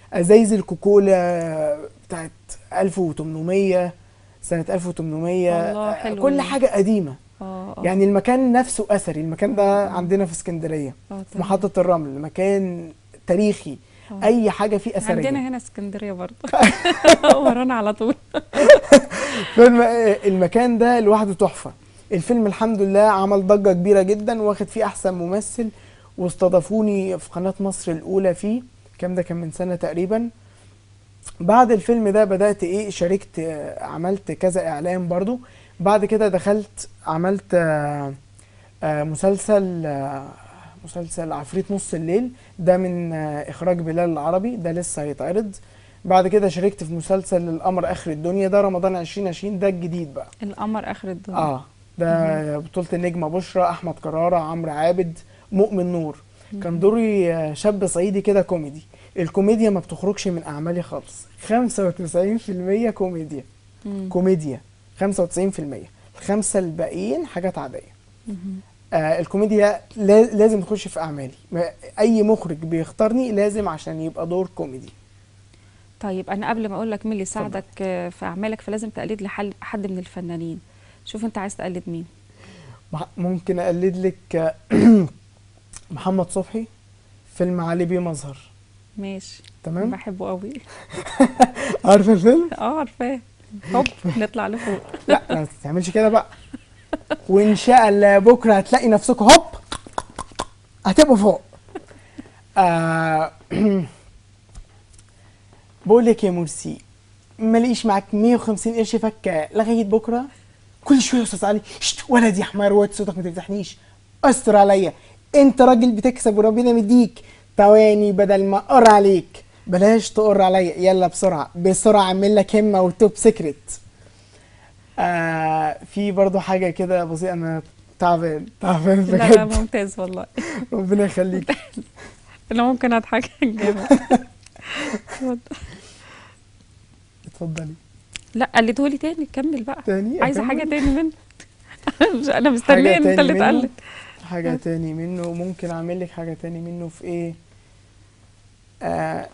Speaker 5: ازايز الكوكولا بتاعت 1800 سنه 1800
Speaker 1: الله، حلو
Speaker 5: كل
Speaker 1: ده.
Speaker 5: حاجه قديمه
Speaker 1: اه اه
Speaker 5: يعني المكان نفسه اثري المكان ده عندنا في اسكندريه
Speaker 1: آه،
Speaker 5: في
Speaker 1: تمام.
Speaker 5: محطه الرمل مكان تاريخي
Speaker 1: آه.
Speaker 5: اي حاجه فيه اثريه
Speaker 1: عندنا هنا اسكندريه برضه ورانا على طول
Speaker 5: فيلم المكان ده لوحده تحفه الفيلم الحمد لله عمل ضجه كبيره جدا واخد فيه احسن ممثل واستضافوني في قناه مصر الاولى فيه الكلام ده كان من سنه تقريبا بعد الفيلم ده بدات ايه شاركت آه، عملت كذا اعلان برضو بعد كده دخلت عملت آه، آه، مسلسل آه، مسلسل عفريت نص الليل ده من آه، اخراج بلال العربي ده لسه هيتعرض بعد كده شاركت في مسلسل القمر اخر الدنيا ده رمضان 2020 ده الجديد بقى
Speaker 1: القمر اخر الدنيا
Speaker 5: اه ده بطولة النجمة بشرى احمد كرارة عمرو عابد مؤمن نور كان دوري آه، شاب صعيدي كده كوميدي الكوميديا ما بتخرجش من اعمالي خالص 95% كوميديا
Speaker 1: مم.
Speaker 5: كوميديا 95% الخمسة الباقيين حاجات عادية آه الكوميديا لا- لازم تخش في اعمالي ما- اي مخرج بيختارني لازم عشان يبقى دور كوميدي
Speaker 1: طيب انا قبل ما اقول لك مين اللي ساعدك آه، في اعمالك فلازم تقلد لي حل- حد من الفنانين شوف انت عايز تقلد مين
Speaker 5: مح- ممكن اقلد لك آه، محمد صبحي فيلم علي بيه مظهر
Speaker 1: ماشي
Speaker 5: تمام
Speaker 1: بحبه قوي
Speaker 5: عارفه الفيلم
Speaker 1: اه عارفاه هوب نطلع لفوق
Speaker 5: لا ما تعملش كده بقى وان شاء الله بكره هتلاقي نفسكم هوب هتبقوا فوق آه بقول لك يا مرسي ما لقيش معاك 150 قرش فكه لغايه بكره كل شويه يا استاذ علي شت ولد يا حمار واد صوتك ما تفتحنيش استر عليا انت راجل بتكسب وربنا مديك تواني بدل ما اقر عليك بلاش تقر عليا يلا بسرعه بسرعه اعمل لك همه وتوب سيكريت آه في برضو حاجه كده بسيطه انا تعبان تعبان
Speaker 1: لا لا
Speaker 5: بجد
Speaker 1: ممتاز والله
Speaker 5: ربنا يخليك
Speaker 1: انا ممكن اضحك جامد
Speaker 5: اتفضلي
Speaker 1: لا قلدهولي تاني كمل بقى
Speaker 5: تاني
Speaker 1: عايزه
Speaker 5: أكمل؟
Speaker 1: حاجه تاني منه انا مستنيه
Speaker 5: حاجة
Speaker 1: ان انت
Speaker 5: تاني
Speaker 1: اللي
Speaker 5: منه؟
Speaker 1: تقلد
Speaker 5: حاجة تاني منه ممكن اعمل لك حاجة تاني منه في ايه آه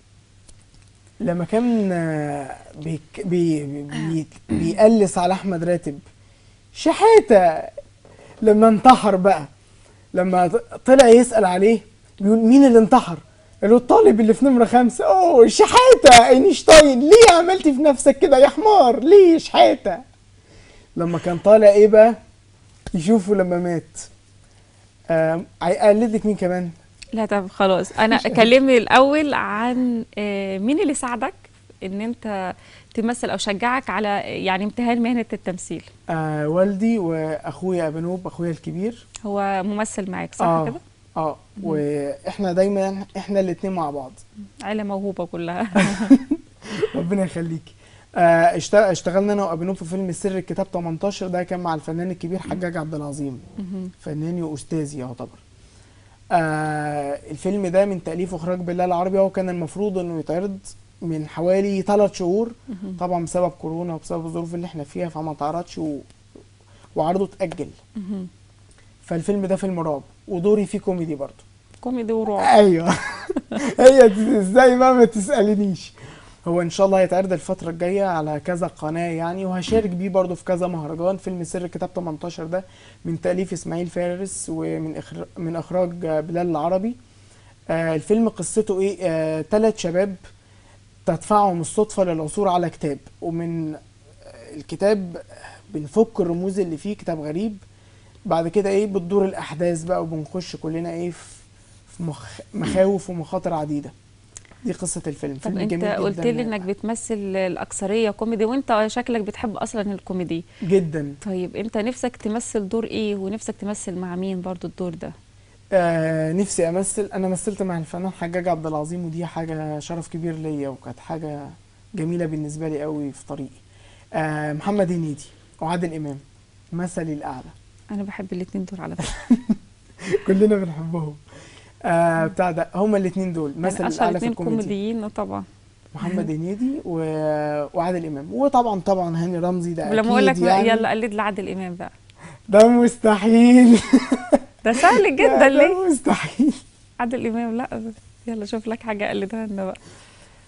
Speaker 5: لما كان آه، بيك بي بي بيقلس على احمد راتب شحاتة لما انتحر بقى لما ط- طلع يسأل عليه بيقول مين اللي انتحر قال له الطالب اللي في نمرة خمسة اوه شحاتة اينشتاين ليه عملت في نفسك كده يا حمار ليه شحاتة لما كان طالع ايه بقى يشوفه لما مات آم، اقلد لك مين كمان
Speaker 1: لا طب خلاص انا كلمني الاول عن آه، مين اللي ساعدك ان انت تمثل او شجعك على يعني امتهان مهنه التمثيل
Speaker 5: آه والدي واخويا ابنوب اخويا الكبير
Speaker 1: هو ممثل معاك صح
Speaker 5: اه
Speaker 1: كده
Speaker 5: اه واحنا دايما احنا الاتنين مع بعض
Speaker 1: عيله موهوبه كلها
Speaker 5: ربنا يخليك آه اشت- اشتغلنا انا وابنوب في فيلم السر الكتاب 18 ده كان مع الفنان الكبير حجاج عبد العظيم
Speaker 1: مهم.
Speaker 5: فناني واستاذي يعتبر آه الفيلم ده من تاليف واخراج بلال العربي هو كان المفروض انه يتعرض من حوالي ثلاث شهور
Speaker 1: مهم.
Speaker 5: طبعا بسبب كورونا وبسبب الظروف اللي احنا فيها فما اتعرضش و... وعرضه اتاجل
Speaker 1: مهم.
Speaker 5: فالفيلم ده فيلم رعب ودوري فيه كوميدي برضه
Speaker 1: كوميدي ورعب
Speaker 5: ايوه هي دي- ازاي بقى ما تسالنيش هو ان شاء الله هيتعرض الفتره الجايه على كذا قناه يعني وهشارك بيه برضه في كذا مهرجان فيلم سر كتاب 18 ده من تاليف اسماعيل فارس ومن إخر... من اخراج بلال العربي آه الفيلم قصته ايه آه ثلاث شباب تدفعهم الصدفه للعثور على كتاب ومن آه، الكتاب بنفك الرموز اللي فيه كتاب غريب بعد كده ايه بتدور الاحداث بقى وبنخش كلنا ايه في في مخ... مخاوف ومخاطر عديده دي قصه الفيلم
Speaker 1: طب
Speaker 5: فيلم
Speaker 1: انت
Speaker 5: جميل
Speaker 1: قلت
Speaker 5: جدا
Speaker 1: لي انك بتمثل الاكثريه كوميدي وانت شكلك بتحب اصلا الكوميدي
Speaker 5: جدا
Speaker 1: طيب انت نفسك تمثل دور ايه ونفسك تمثل مع مين برضو الدور ده
Speaker 5: آه نفسي امثل انا مثلت مع الفنان حجاج عبد العظيم ودي حاجه شرف كبير ليا وكانت حاجه جميله بالنسبه لي قوي في طريقي آه محمد هنيدي وعادل امام مثلي الاعلى
Speaker 1: انا بحب الاثنين دول على فكره
Speaker 5: كلنا بنحبهم آه بتاع ده هما الاثنين دول مثل
Speaker 1: يعني اشهر
Speaker 5: الاعلى في
Speaker 1: اثنين
Speaker 5: الكوميدي
Speaker 1: كوميديين طبعا
Speaker 5: محمد هنيدي و... وعادل امام وطبعا طبعا هاني رمزي ده
Speaker 1: ولما اقول لك
Speaker 5: اكيد يعني
Speaker 1: يلا قلد لعادل امام بقى
Speaker 5: ده مستحيل
Speaker 1: ده سهل
Speaker 5: لا،
Speaker 1: جدا
Speaker 5: ده
Speaker 1: ليه
Speaker 5: مستحيل
Speaker 1: عادل امام لا يلا شوف لك حاجه قلدها لنا بقى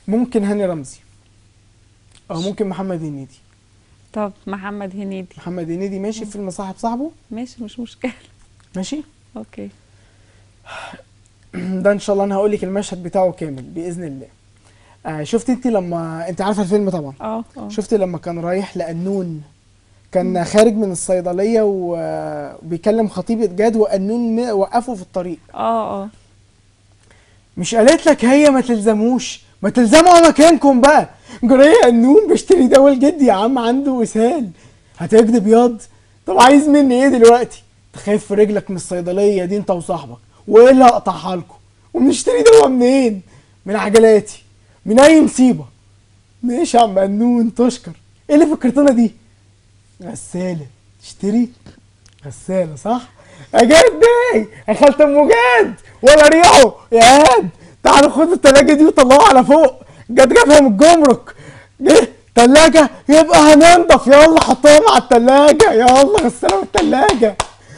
Speaker 5: ممكن هاني رمزي او ممكن محمد هنيدي
Speaker 1: طب محمد هنيدي
Speaker 5: محمد هنيدي ماشي في فيلم صاحب صاحبه
Speaker 1: ماشي مش مشكله
Speaker 5: ماشي
Speaker 1: اوكي
Speaker 5: ده ان شاء الله انا هقول لك المشهد بتاعه كامل باذن الله آه شفت انت لما انت عارفه الفيلم طبعا
Speaker 1: اه اه
Speaker 5: شفت لما كان رايح لأنون كان خارج من الصيدلية و- وبيكلم خطيبة جاد وأنون م- وقفه في الطريق
Speaker 1: اه اه
Speaker 5: مش قالت لك هي ما تلزموش ما تلزموا مكانكم بقى جري أنون بيشتري دواء الجد يا عم عنده إسهال هتكذب ياض طب عايز مني ايه دلوقتي تخاف في رجلك من الصيدلية دي انت وصاحبك وايه اللي هقطعها لكم وبنشتري دواء منين من عجلاتي من اي مصيبة ماشي يا عم أنون تشكر ايه اللي في الكرتونة دي غسالة تشتري غسالة صح يا جاد بيه يا خالة ام جاد ولا ريحه يا هاد تعالوا خدوا التلاجة دي وطلعوها على فوق جاد جابها من الجمرك جه تلاجة يبقى هننضف يلا حطوها مع التلاجة يلا غسالة من التلاجة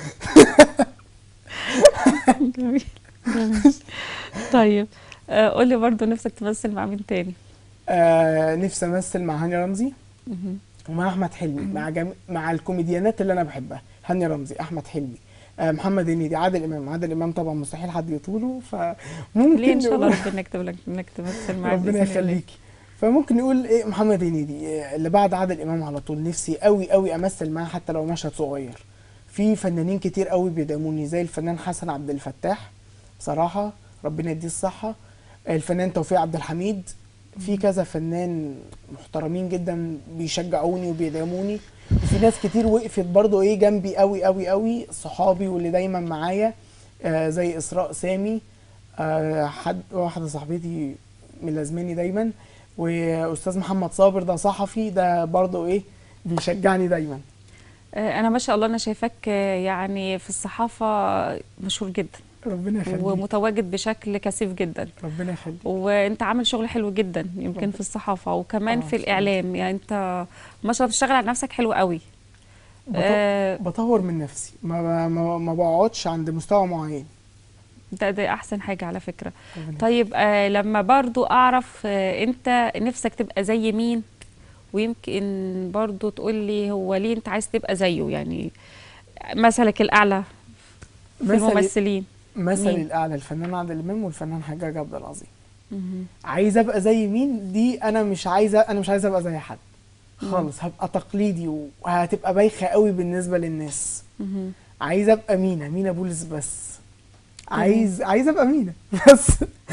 Speaker 1: جميل جميل طيب آه قولي برضو نفسك تمثل مع مين تاني
Speaker 5: آه نفسي امثل مع هاني رمزي ومع احمد حلمي مع جم... مع الكوميديانات اللي انا بحبها هاني رمزي احمد حلمي آه محمد هنيدي عادل امام عادل امام طبعا مستحيل حد يطوله فممكن
Speaker 1: ليه ان شاء الله
Speaker 5: نقول-
Speaker 1: ربنا يكتب لك انك تمثل معاه
Speaker 5: ربنا
Speaker 1: بإذن الله.
Speaker 5: يخليكي فممكن نقول ايه محمد هنيدي إيه اللي بعد عادل امام على طول نفسي قوي قوي امثل معاه حتى لو مشهد صغير في فنانين كتير قوي بيدعموني زي الفنان حسن عبد الفتاح بصراحه ربنا يديه الصحه الفنان توفيق عبد الحميد في كذا فنان محترمين جدا بيشجعوني وبيدعموني وفي ناس كتير وقفت برضو ايه جنبي قوي قوي قوي صحابي واللي دايما معايا آه زي اسراء سامي آه حد واحده صاحبتي ملازماني دايما واستاذ محمد صابر ده صحفي ده برضو ايه بيشجعني دايما
Speaker 1: آه انا ما شاء الله انا شايفاك آه، يعني في الصحافه مشهور جدا
Speaker 5: ربنا يخليك
Speaker 1: ومتواجد بشكل كثيف جدا
Speaker 5: ربنا يخليك
Speaker 1: وانت عامل شغل حلو جدا يمكن في الصحافه وكمان
Speaker 5: آه،
Speaker 1: في
Speaker 5: شكراً.
Speaker 1: الاعلام يعني انت ما شاء الله بتشتغل على نفسك حلو قوي
Speaker 5: بط-
Speaker 1: آه،
Speaker 5: بطور من نفسي ما ما, ما بقعدش عند مستوى معين
Speaker 1: ده ده احسن حاجه على فكره
Speaker 5: ربنا
Speaker 1: طيب آه لما برضو اعرف آه انت نفسك تبقى زي مين ويمكن برضو تقول لي هو ليه انت عايز تبقى زيه يعني مثلك الاعلى في
Speaker 5: مثلي
Speaker 1: الممثلين
Speaker 5: مثلي
Speaker 1: مين؟
Speaker 5: الاعلى الفنان عادل امام والفنان حجاج عبد العظيم
Speaker 1: مهم.
Speaker 5: عايز ابقى زي مين دي انا مش عايزه انا مش عايزه ابقى زي حد خالص هبقى تقليدي وهتبقى بايخه قوي بالنسبه للناس
Speaker 1: مهم.
Speaker 5: عايز ابقى مينا مينا بولس بس عايز عايز ابقى مينا بس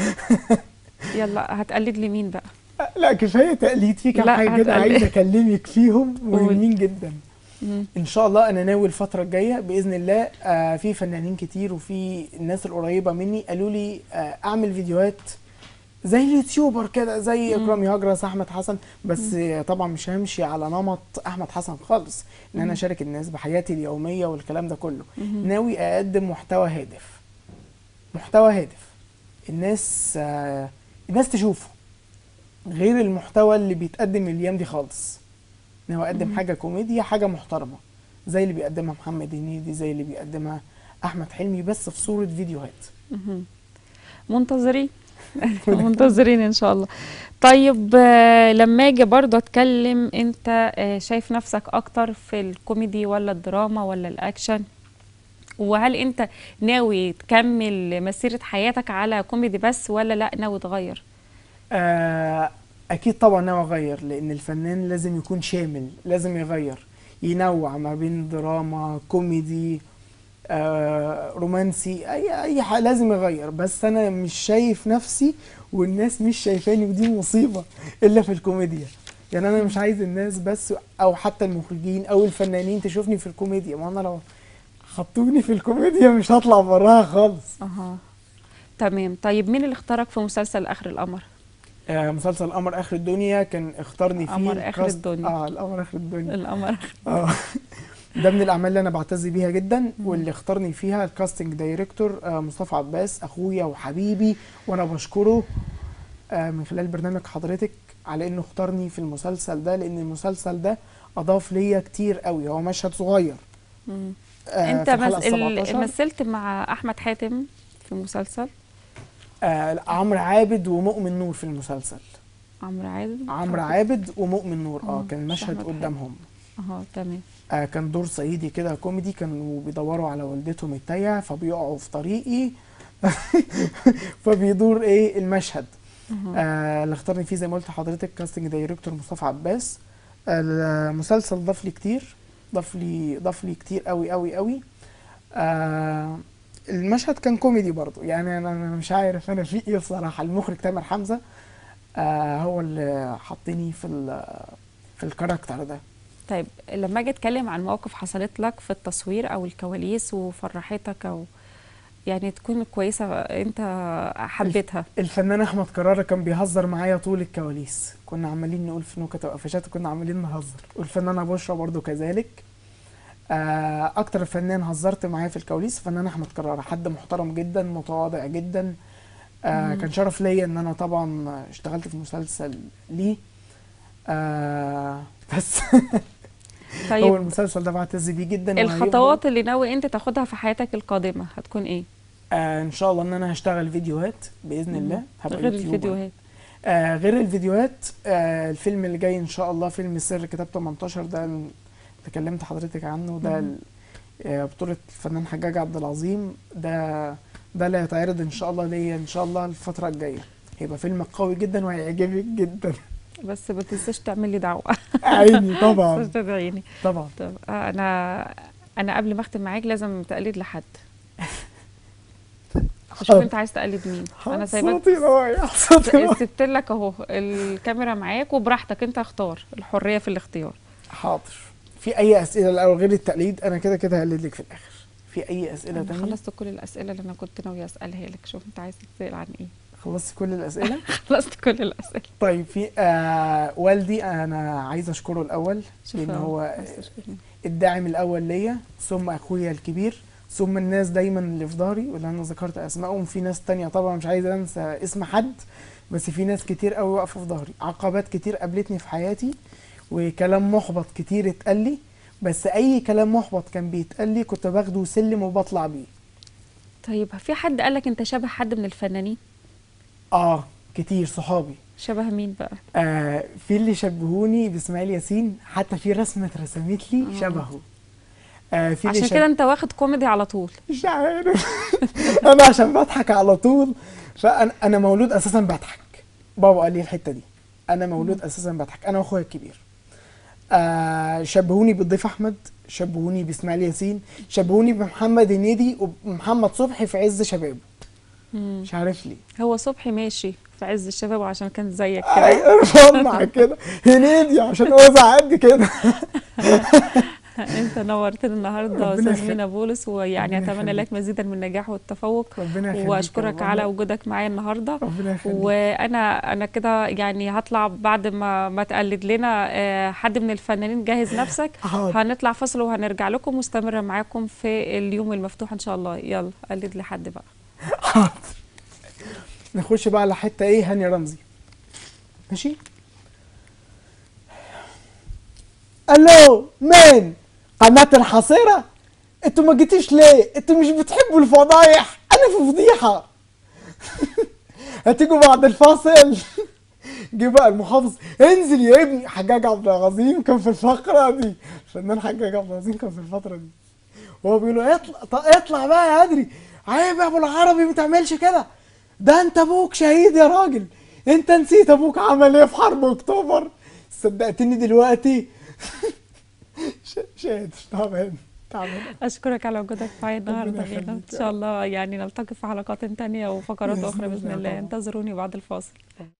Speaker 1: يلا هتقلد لي مين بقى
Speaker 5: لا كفايه تقليد في كام
Speaker 1: لا،
Speaker 5: حاجه كده
Speaker 1: هتقلد.
Speaker 5: عايز اكلمك فيهم
Speaker 1: قول.
Speaker 5: مهمين جدا
Speaker 1: مم.
Speaker 5: ان شاء الله انا ناوي الفتره الجايه باذن الله آه في فنانين كتير وفي الناس القريبه مني قالوا لي آه اعمل فيديوهات زي اليوتيوبر كده زي
Speaker 1: مم.
Speaker 5: اكرامي هجرس احمد حسن بس آه طبعا مش همشي على نمط احمد حسن خالص ان انا اشارك الناس بحياتي اليوميه والكلام ده كله
Speaker 1: مهم.
Speaker 5: ناوي اقدم محتوى هادف محتوى هادف الناس آه الناس تشوفه غير المحتوى اللي بيتقدم الايام دي خالص ناوي اقدم حاجه كوميديا حاجه محترمه زي اللي بيقدمها محمد هنيدي زي اللي بيقدمها احمد حلمي بس في صوره فيديوهات
Speaker 1: مهم. منتظرين منتظرين ان شاء الله طيب آه، لما اجي برضو اتكلم انت آه، شايف نفسك اكتر في الكوميدي ولا الدراما ولا الاكشن وهل انت ناوي تكمل مسيرة حياتك على كوميدي بس ولا لا ناوي تغير
Speaker 5: آه اكيد طبعا ناوي اغير لان الفنان لازم يكون شامل لازم يغير ينوع ما بين دراما كوميدي آه رومانسي اي اي حاجه لازم يغير بس انا مش شايف نفسي والناس مش شايفاني ودي مصيبه الا في الكوميديا يعني انا مش عايز الناس بس او حتى المخرجين او الفنانين تشوفني في الكوميديا ما انا لو حطوني في الكوميديا مش هطلع براها خالص
Speaker 1: اها تمام طيب مين اللي اختارك في مسلسل اخر القمر
Speaker 5: آه مسلسل قمر اخر الدنيا كان اختارني فيه
Speaker 1: قمر آخر
Speaker 5: الكاست-
Speaker 1: الدنيا.
Speaker 5: اه القمر اخر الدنيا
Speaker 1: القمر
Speaker 5: اه ده من الاعمال اللي انا بعتز بيها جدا واللي اختارني فيها الكاستنج دايركتور آه مصطفى عباس اخويا وحبيبي وانا بشكره آه من خلال برنامج حضرتك على انه اختارني في المسلسل ده لان المسلسل ده اضاف ليا كتير قوي هو مشهد صغير
Speaker 1: مم.
Speaker 5: آه
Speaker 1: انت
Speaker 5: في الحلقة
Speaker 1: مس... ال-
Speaker 5: 17.
Speaker 1: مثلت مع احمد حاتم في مسلسل
Speaker 5: آه لا، عمرو عابد ومؤمن نور في المسلسل
Speaker 4: عمرو عادل
Speaker 5: عمرو عابد ومؤمن نور اه
Speaker 4: آه،
Speaker 5: كان المشهد
Speaker 4: أحمد حلمي.
Speaker 5: قدامهم
Speaker 4: اه تمام
Speaker 5: آه كان دور صعيدي كده كوميدي كانوا بيدوروا على والدتهم التايهه فبيقعوا في طريقي فبيدور ايه المشهد آه اللي اختارني فيه زي ما قلت لحضرتك كاستنج دايركتور مصطفى عباس المسلسل ضاف لي كتير ضاف لي ضاف لي كتير قوي قوي قوي آه المشهد كان كوميدي برضو يعني انا أنا مش عارف انا في ايه الصراحه المخرج تامر حمزه آه هو اللي حطني في ال- في الكاركتر ده
Speaker 4: طيب لما اجي اتكلم عن مواقف حصلت لك في التصوير او الكواليس وفرحتك او يعني تكون كويسه انت حبيتها
Speaker 5: الفنان احمد كرارة كان بيهزر معايا طول الكواليس كنا عمالين نقول في نكت وقفشات وكنا عمالين نهزر والفنانه بشرى برضو كذلك آه، اكتر فنان هزرت معاه في الكواليس فنان احمد كرارة حد محترم جدا متواضع جدا آه كان شرف ليا ان انا طبعا اشتغلت في مسلسل ليه آه بس هو
Speaker 4: طيب
Speaker 5: المسلسل ده بعتز بيه جدا وهيفضل-
Speaker 4: الخطوات اللي ناوي انت تاخدها في حياتك القادمه هتكون ايه
Speaker 5: آه ان شاء الله ان انا هشتغل فيديوهات باذن الله هبقى
Speaker 4: غير
Speaker 5: يوتيوبر.
Speaker 4: الفيديوهات
Speaker 5: آه غير الفيديوهات آه الفيلم اللي جاي ان شاء الله فيلم سر كتاب 18 ده ال- تكلمت حضرتك عنه ده ال- آه بطولة الفنان حجاج عبد العظيم ده ده اللي هيتعرض ان شاء الله ليا ان شاء الله الفترة الجاية هيبقى فيلم قوي جدا وهيعجبك جدا
Speaker 4: بس ما تنساش تعمل لي دعوه
Speaker 5: عيني
Speaker 4: بس
Speaker 5: طبعا
Speaker 4: تدعيني
Speaker 5: طبعا
Speaker 4: طب آه، انا انا قبل ما اختم معاك لازم تقلد لحد شوف انت عايز تقلد مين انا سايبك
Speaker 5: صوتي رايح صوتي رايح
Speaker 4: سبت لك اهو الكاميرا معاك وبراحتك انت اختار الحريه في الاختيار
Speaker 5: حاضر في اي اسئله الاول غير التقليد انا كده كده هقلد لك في الاخر في اي اسئله
Speaker 4: انا
Speaker 5: تانية
Speaker 4: خلصت كل الاسئله اللي انا كنت ناويه اسالها لك شوف انت عايز تسال عن ايه
Speaker 5: خلصت كل الاسئله
Speaker 4: خلصت كل الاسئله
Speaker 5: طيب في آه والدي انا عايز اشكره الاول
Speaker 4: شوف
Speaker 5: لان
Speaker 4: أهو،
Speaker 5: هو
Speaker 4: عايز تشكرني.
Speaker 5: الداعم الاول ليا ثم اخويا الكبير ثم الناس دايما اللي في ظهري واللي انا ذكرت اسمائهم في ناس تانية طبعا مش عايز انسى اسم حد بس في ناس كتير قوي واقفه في ظهري عقبات كتير قابلتني في حياتي وكلام محبط كتير اتقال لي بس اي كلام محبط كان بيتقال لي كنت باخده سلم وبطلع بيه
Speaker 4: طيب في حد قال لك انت شبه حد من الفنانين
Speaker 5: اه كتير صحابي
Speaker 4: شبه مين بقى
Speaker 5: آه في اللي شبهوني باسماعيل ياسين حتى في رسمه اترسمت لي
Speaker 4: آه.
Speaker 5: شبهه آه في اللي
Speaker 4: عشان
Speaker 5: شب-
Speaker 4: كده انت واخد كوميدي على طول
Speaker 5: مش عارف انا عشان بضحك على طول فانا انا مولود اساسا بضحك بابا قال لي الحته دي انا مولود اساسا بضحك انا واخويا الكبير آه شبهوني بالضيف احمد شبهوني باسماعيل ياسين شبهوني بمحمد هنيدي ومحمد صبحي في عز شبابه
Speaker 4: مم.
Speaker 5: مش عارف ليه
Speaker 4: هو صبحي ماشي في عز الشباب عشان كان زيك كده
Speaker 5: ايوه مع كده هنيدي عشان هو زعقني كده
Speaker 4: انت نورتنا النهارده
Speaker 5: ربنا
Speaker 4: استاذ مينا بولس ويعني
Speaker 5: ربنا
Speaker 4: اتمنى
Speaker 5: يخليك.
Speaker 4: لك مزيدا من النجاح والتفوق
Speaker 5: ربنا يخليك يا
Speaker 4: واشكرك
Speaker 5: بابا.
Speaker 4: على وجودك معايا النهارده
Speaker 5: ربنا يخليك
Speaker 4: وانا انا كده يعني هطلع بعد ما ما تقلد لنا آه، حد من الفنانين جهز نفسك
Speaker 5: حاضر.
Speaker 4: هنطلع فاصل وهنرجع لكم مستمره معاكم في اليوم المفتوح ان شاء الله يلا قلد لحد بقى
Speaker 5: حاضر نخش بقى على حته ايه هاني رمزي ماشي الو مين قناة الحصيرة انتوا ما جيتوش ليه انتوا مش بتحبوا الفضايح انا في فضيحة هتيجوا بعد الفاصل جه بقى المحافظ انزل يا ابني حجاج عبد العظيم كان في الفقرة دي الفنان حجاج عبد العظيم كان في الفترة دي وهو بيقول له اطلع ط- اطلع بقى يا ادري عيب يا ابو العربي ما تعملش كده ده انت ابوك شهيد يا راجل انت نسيت ابوك عمل ايه في حرب اكتوبر صدقتني دلوقتي ش- شاهد تعبان تعبان
Speaker 4: اشكرك على وجودك معايا النهارده
Speaker 5: ربنا
Speaker 4: مينا. ان
Speaker 5: يخليك يا
Speaker 4: شاء الله يعني نلتقي في حلقات تانية وفقرات
Speaker 5: بإذن
Speaker 4: اخرى باذن
Speaker 5: الله
Speaker 4: الله
Speaker 5: طبعاً.
Speaker 4: انتظروني بعد الفاصل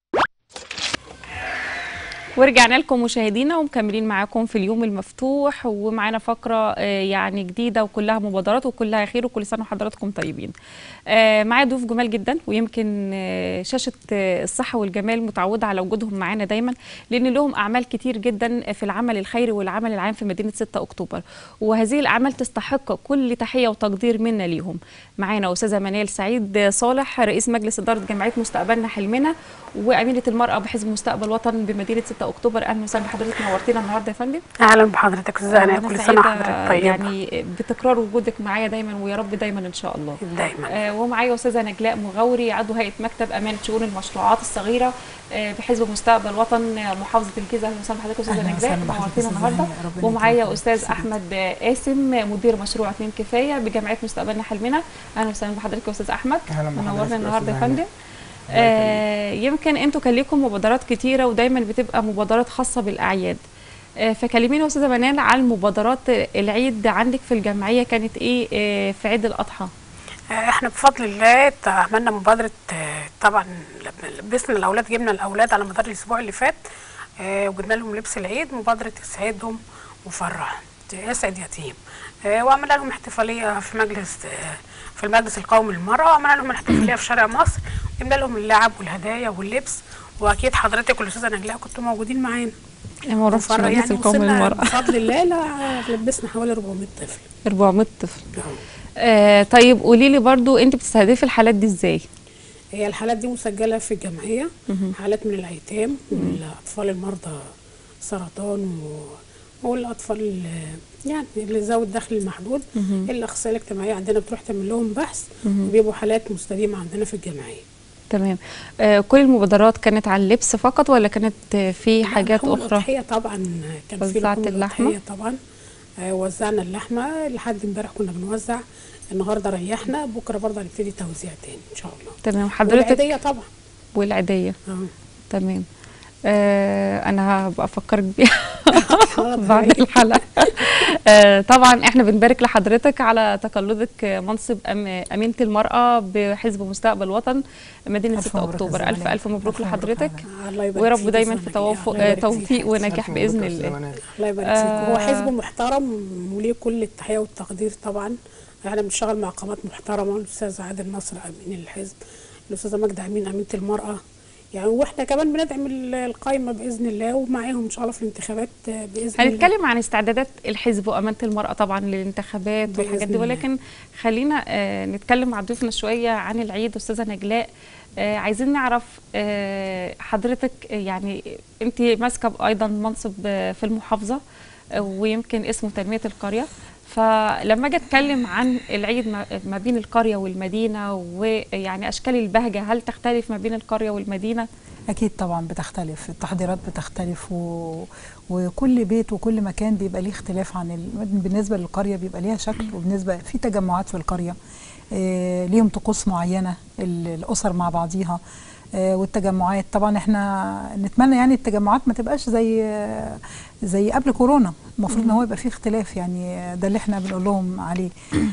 Speaker 4: ورجعنا لكم مشاهدينا ومكملين معاكم في اليوم المفتوح ومعانا فقرة آه، يعني جديدة وكلها مبادرات وكلها خير وكل سنة وحضراتكم طيبين آه، معايا ضيوف جمال جدا ويمكن آه، شاشة آه، الصحة والجمال متعودة على وجودهم معانا دايما لأن لهم أعمال كتير جدا في العمل الخيري والعمل العام في مدينة 6 أكتوبر وهذه الأعمال تستحق كل تحية وتقدير منا ليهم معانا أستاذة منال سعيد صالح رئيس مجلس إدارة جمعية مستقبلنا حلمنا وأمينة المرأة بحزب مستقبل وطن بمدينة 6
Speaker 1: 6 اكتوبر اهلا وسهلا بحضرتك نورتينا النهارده يا فندم
Speaker 6: اهلا بحضرتك استاذه انا
Speaker 1: أنا
Speaker 6: كل سنه
Speaker 1: سعيدة
Speaker 6: وحضرتك طيبه
Speaker 1: يعني بتكرار وجودك معايا دايما ويا رب دايما ان شاء الله
Speaker 6: دايما
Speaker 1: آه، ومعايا استاذه نجلاء مغاوري عضو هيئه مكتب امانه شؤون المشروعات الصغيره آه، بحزب مستقبل وطن آه، محافظه الجيزه اهلا وسهلا بحضرتك استاذه
Speaker 7: أهلاً
Speaker 1: نجلاء
Speaker 7: وسهلاً بحضرتك
Speaker 1: نورتينا
Speaker 7: أستاذة
Speaker 1: النهارده
Speaker 7: هانية، ربنا
Speaker 1: ومعايا
Speaker 7: يكرمك.
Speaker 1: استاذ احمد آه، قاسم مدير مشروع اتنين كفايه بجمعيه مستقبلنا حلمنا اهلا وسهلا بحضرتك يا استاذ احمد
Speaker 2: أهلاً بحضرتك
Speaker 1: منورنا
Speaker 2: يا
Speaker 1: النهارده يا
Speaker 2: أستاذة
Speaker 1: فندم آه، يمكن انتوا كان لكم مبادرات كتيره ودايما بتبقى مبادرات خاصه بالاعياد آه، فكلمينا يا استاذه منال عن مبادرات العيد عندك في الجمعيه كانت ايه آه، في عيد الاضحى
Speaker 6: آه، احنا بفضل الله عملنا مبادره آه، طبعا لبسنا الاولاد جبنا الاولاد على مدار الاسبوع اللي فات آه، وجبنا لهم لبس العيد مبادره اسعدهم وفرح اسعد يتيم آه، وعملنا لهم احتفاليه في مجلس آه، في المجلس القومي للمراه وعملنا لهم احتفاليه في شارع مصر جبنا لهم اللعب والهدايا واللبس واكيد حضرتك والاستاذه نجلاء كنتوا موجودين معانا
Speaker 1: ما رحتش
Speaker 6: وفرح
Speaker 1: مجلس القومي
Speaker 6: وصلنا
Speaker 1: للمراه
Speaker 6: بفضل الله لا لبسنا حوالي 400 طفل
Speaker 1: 400 طفل آه طيب قولي لي برضو انت بتستهدفي الحالات دي ازاي
Speaker 6: هي الحالات دي مسجلة في الجمعية حالات من الأيتام والأطفال المرضى سرطان و... والأطفال ال- يعني اللي ذوي الدخل المحدود الأخصائية الاجتماعية عندنا بتروح تعمل لهم بحث وبيبقوا حالات مستديمة عندنا في الجمعية
Speaker 1: تمام آه كل المبادرات كانت على اللبس فقط ولا كانت آه، في حاجات
Speaker 6: لحوم
Speaker 1: اخرى
Speaker 6: الأضحية طبعا كان في
Speaker 1: وزعت
Speaker 6: لحوم
Speaker 1: اللحمة؟
Speaker 6: الأضحية طبعا آه، وزعنا اللحمة لحد امبارح كنا بنوزع النهارده ريحنا بكره برضه هنبتدي توزيع تاني ان شاء الله
Speaker 1: تمام حضرتك
Speaker 6: والعيدية طبعا
Speaker 1: والعيديه
Speaker 6: اه
Speaker 1: تمام آه انا هبقى افكرك بيها
Speaker 6: حاضر.
Speaker 1: بعد الحلقه آه طبعا احنا بنبارك لحضرتك على تقلدك منصب أم امينه المراه بحزب مستقبل وطن مدينه
Speaker 7: ألف
Speaker 1: 6
Speaker 7: مبروك
Speaker 1: اكتوبر
Speaker 7: يا
Speaker 1: الف
Speaker 7: زميلي.
Speaker 1: الف مبروك
Speaker 7: ألف مبروك
Speaker 1: لحضرتك
Speaker 7: حضرتك.
Speaker 6: الله يبارك
Speaker 1: ويا رب
Speaker 6: فيك
Speaker 1: دايما
Speaker 6: يا
Speaker 1: في
Speaker 6: زميلي.
Speaker 1: توفق
Speaker 6: الله يبارك فيك.
Speaker 1: توفيق ونجاح
Speaker 2: ألف
Speaker 1: باذن
Speaker 2: مبروك يا أستاذة
Speaker 1: الله
Speaker 2: منال.
Speaker 6: الله يبارك فيك هو حزب محترم وليه كل التحيه والتقدير طبعا احنا بنشتغل مع قامات محترمه الاستاذ عادل نصر امين الحزب الاستاذه ماجده امين امينه المراه يعني واحنا كمان بندعم ال- القايمه باذن الله ومعاهم ان شاء الله في الانتخابات آه، باذن الله
Speaker 1: هنتكلم عن استعدادات الحزب وامانه المراه طبعا للانتخابات
Speaker 6: بإذن
Speaker 1: والحاجات دي
Speaker 6: الله.
Speaker 1: ولكن خلينا آه نتكلم مع ضيوفنا شويه عن العيد استاذه نجلاء آه عايزين نعرف آه حضرتك آه، يعني انت ماسكه ايضا منصب آه، في المحافظه آه، ويمكن اسمه تنميه القريه فلما اجي اتكلم عن العيد ما- ما بين القريه والمدينه ويعني اشكال البهجه هل تختلف ما بين القريه والمدينه
Speaker 7: اكيد طبعا بتختلف التحضيرات بتختلف و... وكل بيت وكل مكان بيبقى ليه اختلاف عن ال... بالنسبه للقريه بيبقى ليها شكل وبالنسبه في تجمعات في القريه آه ليهم طقوس معينه ال- الاسر مع بعضيها آه والتجمعات طبعا احنا نتمنى يعني التجمعات ما تبقاش زي آه زي قبل كورونا المفروض ان هو يبقى فيه اختلاف يعني ده اللي احنا بنقول لهم عليه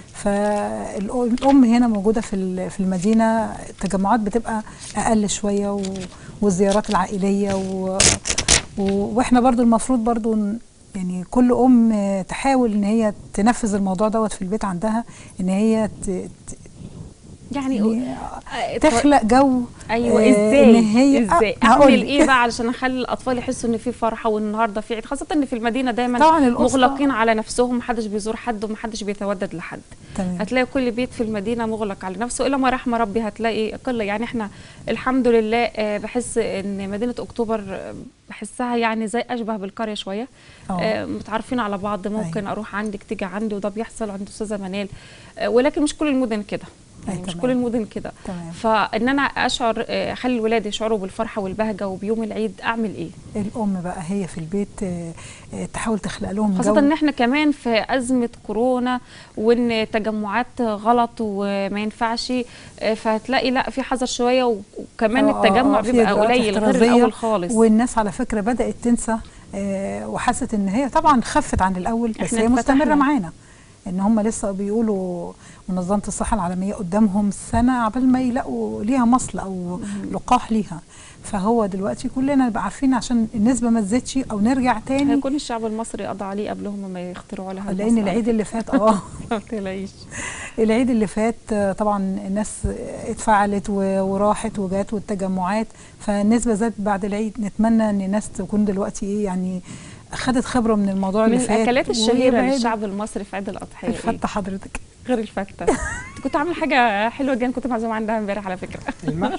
Speaker 7: فالام هنا موجوده في ال- في المدينه التجمعات بتبقى اقل شويه و- والزيارات العائليه و و- واحنا برضو المفروض برضو ن- يعني كل ام آه، تحاول ان هي تنفذ الموضوع دوت في البيت عندها ان هي ت- ت-
Speaker 1: يعني
Speaker 7: يعني
Speaker 1: آه،
Speaker 7: تخلق جو
Speaker 1: ايوه
Speaker 7: آه،
Speaker 1: ازاي
Speaker 7: إن هي
Speaker 1: ازاي
Speaker 7: آه، هقول
Speaker 1: اعمل
Speaker 7: لك.
Speaker 1: ايه بقى علشان اخلي الاطفال يحسوا ان في فرحه والنهارده في عيد خاصه ان في المدينه دايما
Speaker 7: طبعا الأسرة-
Speaker 1: مغلقين على نفسهم محدش بيزور حد ومحدش بيتودد لحد
Speaker 7: تمام
Speaker 1: هتلاقي كل بيت في المدينه مغلق على نفسه الا ما رحم ربي هتلاقي قله يعني احنا الحمد لله آه، بحس ان مدينه اكتوبر آه، بحسها يعني زي اشبه بالقريه شويه
Speaker 7: اه
Speaker 1: آه، متعارفين على بعض ممكن
Speaker 7: أيوة.
Speaker 1: اروح عندك تيجي عندي وده بيحصل عند استاذه منال آه، ولكن مش كل المدن كده يعني
Speaker 7: أي
Speaker 1: مش
Speaker 7: تمام.
Speaker 1: كل المدن كده
Speaker 7: تمام
Speaker 1: فان انا اشعر آه، اخلي الولاد يشعروا بالفرحه والبهجه وبيوم العيد اعمل ايه
Speaker 7: الام بقى هي في البيت آه، آه، تحاول تخلق لهم
Speaker 1: خاصه
Speaker 7: جو
Speaker 1: ان احنا كمان في ازمه كورونا وان تجمعات غلط وما ينفعش آه، فهتلاقي لا في حذر شويه و- وكمان
Speaker 7: آه، آه،
Speaker 1: التجمع
Speaker 7: آه، في
Speaker 1: بيبقى
Speaker 7: إجراءات
Speaker 1: قليل غير
Speaker 7: احترازية
Speaker 1: الاول خالص
Speaker 7: والناس على فكره بدات تنسى آه، وحست ان هي طبعا خفت عن الاول بس
Speaker 1: إحنا
Speaker 7: هي مستمره
Speaker 1: اتفتحنا.
Speaker 7: معانا ان هم لسه بيقولوا منظمه الصحه العالميه قدامهم سنه عبال ما يلاقوا ليها مصل او لقاح ليها فهو دلوقتي كلنا نبقى عارفين عشان النسبه ما تزيدش او نرجع تاني
Speaker 1: هيكون الشعب المصري قضى عليه قبلهم ما يخترعوا لها
Speaker 7: لان
Speaker 1: المصل.
Speaker 7: العيد اللي فات اه
Speaker 1: ما تقلقيش
Speaker 7: العيد اللي فات آه، طبعا الناس اتفعلت و- وراحت وجات والتجمعات فالنسبه زادت بعد العيد نتمنى ان الناس تكون دلوقتي ايه يعني خدت خبره من الموضوع
Speaker 1: من
Speaker 7: اللي فات
Speaker 1: الاكلات الشهيره
Speaker 7: ويبعد
Speaker 1: للشعب المصري في عيد الاضحيه إيه؟
Speaker 7: الفته حضرتك
Speaker 1: غير الفته انت كنت عامله حاجه حلوه جدا كنت معزومه عندها امبارح على فكره
Speaker 2: المحشي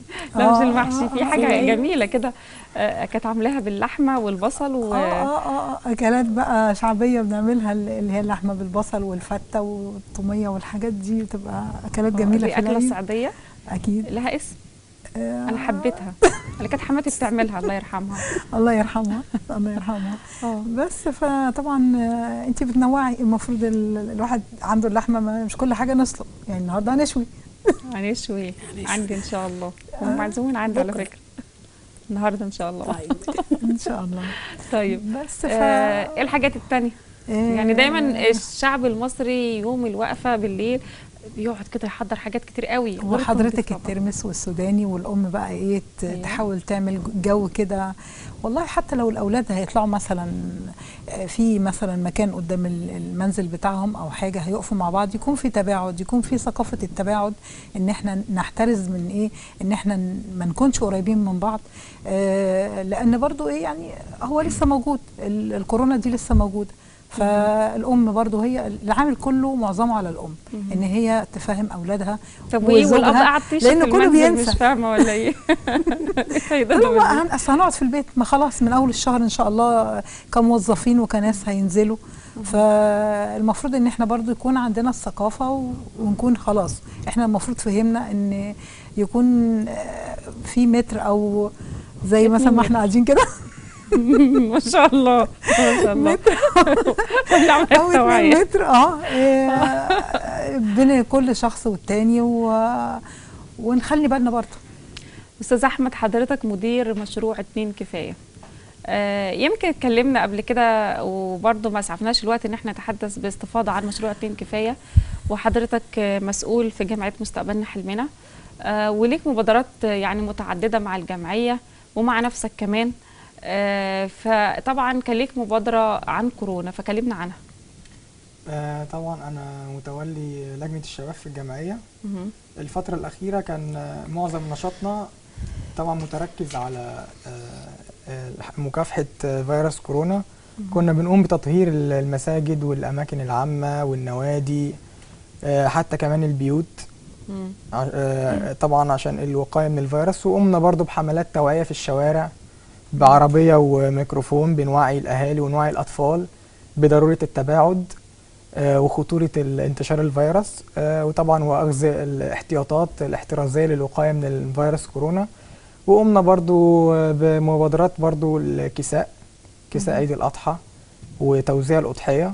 Speaker 1: لا مش
Speaker 7: آه،
Speaker 1: المحشي
Speaker 7: آه،
Speaker 1: في
Speaker 7: آه،
Speaker 1: حاجه
Speaker 7: في إيه؟
Speaker 1: جميله كده آه، كانت عاملاها باللحمه والبصل و
Speaker 7: اه اه اه اكلات بقى شعبيه بنعملها اللي هي اللحمه بالبصل والفته والطوميه والحاجات دي بتبقى اكلات جميله
Speaker 1: دي
Speaker 7: في
Speaker 1: اكله
Speaker 7: العيد
Speaker 1: صعيديه
Speaker 7: اكيد
Speaker 1: لها اسم
Speaker 7: آه
Speaker 1: انا حبيتها اللي كانت حماتي بتعملها الله يرحمها
Speaker 7: الله يرحمها الله يرحمها
Speaker 1: اه
Speaker 7: بس فطبعا آه، انت بتنوعي المفروض ال- الواحد عنده اللحمه ما- مش كل حاجه نسلق يعني النهارده هنشوي
Speaker 1: هنشوي عندي ان شاء الله هم معزومين عندي على فكره النهارده ان شاء الله
Speaker 6: طيب
Speaker 7: ان شاء الله
Speaker 1: طيب
Speaker 7: بس ف
Speaker 1: آه، ايه الحاجات التانية يعني دايما
Speaker 7: آه،
Speaker 1: الشعب المصري يوم الوقفه بالليل بيقعد كده يحضر حاجات كتير قوي غير
Speaker 7: وحضرتك
Speaker 1: التنظيف طبعاً.
Speaker 7: الترمس والسوداني والام بقى ايه ت-
Speaker 1: أيوة.
Speaker 7: تحاول تعمل جو كده والله حتى لو الاولاد هيطلعوا مثلا آه، في مثلا مكان قدام ال- المنزل بتاعهم او حاجه هيقفوا مع بعض يكون في تباعد يكون في ثقافه التباعد ان احنا نحترز من ايه ان احنا ن- ما نكونش قريبين من بعض آه، لان برضو ايه يعني هو لسه موجود ال- الكورونا دي لسه موجوده فالام برضو هي العامل كله معظمه على الام ان هي تفهم اولادها
Speaker 1: طب وايه والاب
Speaker 7: وزوجها،
Speaker 1: قاعد تشرف
Speaker 7: لان
Speaker 1: في
Speaker 7: كله
Speaker 1: المنزل
Speaker 7: بينسى
Speaker 1: مش فاهمه ولا ايه هيضرب
Speaker 7: لا
Speaker 1: بالليل.
Speaker 7: هن- اصل هنقعد في البيت ما خلاص من اول الشهر ان شاء الله كموظفين وكناس هينزلوا فالمفروض ان احنا برضو يكون عندنا الثقافه و- ونكون خلاص احنا المفروض فهمنا ان يكون آه، في متر او زي مثلا ما احنا قاعدين كده
Speaker 1: ما شاء الله ما شاء الله كل عملية
Speaker 7: او 2
Speaker 1: توعية
Speaker 7: متر اه آه، بين كل شخص والتاني و... ونخلي بالنا برضو
Speaker 1: استاذ احمد حضرتك مدير مشروع اتنين كفايه آه، يمكن اتكلمنا قبل كده وبرضه ما اسعفناش الوقت ان احنا نتحدث باستفاضه عن مشروع اتنين كفايه وحضرتك آه، مسؤول في جمعيه مستقبلنا حلمنا آه، وليك مبادرات آه، يعني متعدده مع الجمعيه ومع نفسك كمان آه، فطبعا كان ليك مبادره عن كورونا فكلمنا عنها
Speaker 8: آه، طبعا انا متولي لجنه الشباب في الجمعيه
Speaker 1: مهم.
Speaker 8: الفتره الاخيره كان آه، معظم نشاطنا طبعا متركز على آه، آه، مكافحه آه، فيروس كورونا كنا بنقوم بتطهير ال- المساجد والاماكن العامه والنوادي آه، حتى كمان البيوت
Speaker 1: مم.
Speaker 8: ع- آه، طبعا عشان الوقايه من الفيروس وقمنا برضو بحملات توعيه في الشوارع بعربيه وميكروفون بنوعي الاهالي ونوعي الاطفال بضروره التباعد آه، وخطوره ال- انتشار الفيروس آه، وطبعا واخذ الاحتياطات الاحترازيه للوقايه من الفيروس كورونا وقمنا برضو آه، بمبادرات برضو الكساء كساء عيد الاضحى وتوزيع الاضحيه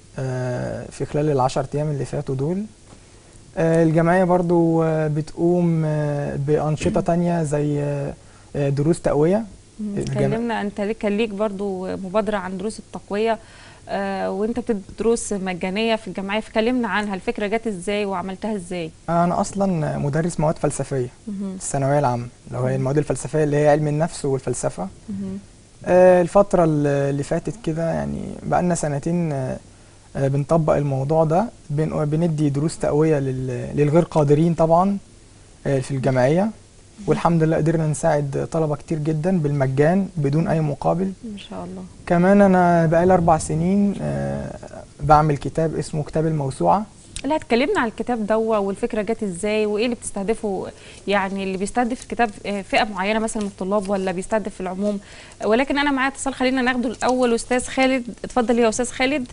Speaker 8: آه، في خلال العشر ايام اللي فاتوا دول آه، الجمعية برضو آه، بتقوم آه، بأنشطة تانية زي آه، آه، دروس تقوية
Speaker 1: مم.
Speaker 8: الجامع-
Speaker 1: كلمنا انت ليك كان ليك برضو مبادره عن دروس التقويه آه وانت بتدي دروس مجانيه في الجمعيه فكلمنا عنها الفكره جت ازاي وعملتها ازاي
Speaker 8: أنا أصلا مدرس مواد فلسفية
Speaker 1: مهم.
Speaker 8: في الثانوية العامة اللي هو المواد الفلسفية اللي هي علم النفس والفلسفة
Speaker 1: مهم.
Speaker 8: آه، الفترة اللي فاتت كده يعني بقالنا سنتين آه، آه، بنطبق الموضوع ده بن- بندي دروس تقوية لل- للغير قادرين طبعا آه، في الجمعية والحمد لله قدرنا نساعد طلبة كتير جدا بالمجان بدون أي مقابل
Speaker 1: ما شاء الله
Speaker 8: كمان انا بقالي اربع سنين آه، بعمل كتاب اسمه كتاب الموسوعه
Speaker 1: لا اتكلمنا عن الكتاب ده والفكره جت ازاي وايه اللي بتستهدفه يعني اللي بيستهدف الكتاب آه، فئه معينه مثلا من الطلاب ولا بيستهدف العموم ولكن انا معايا اتصال خلينا ناخده الاول استاذ خالد اتفضل يا استاذ خالد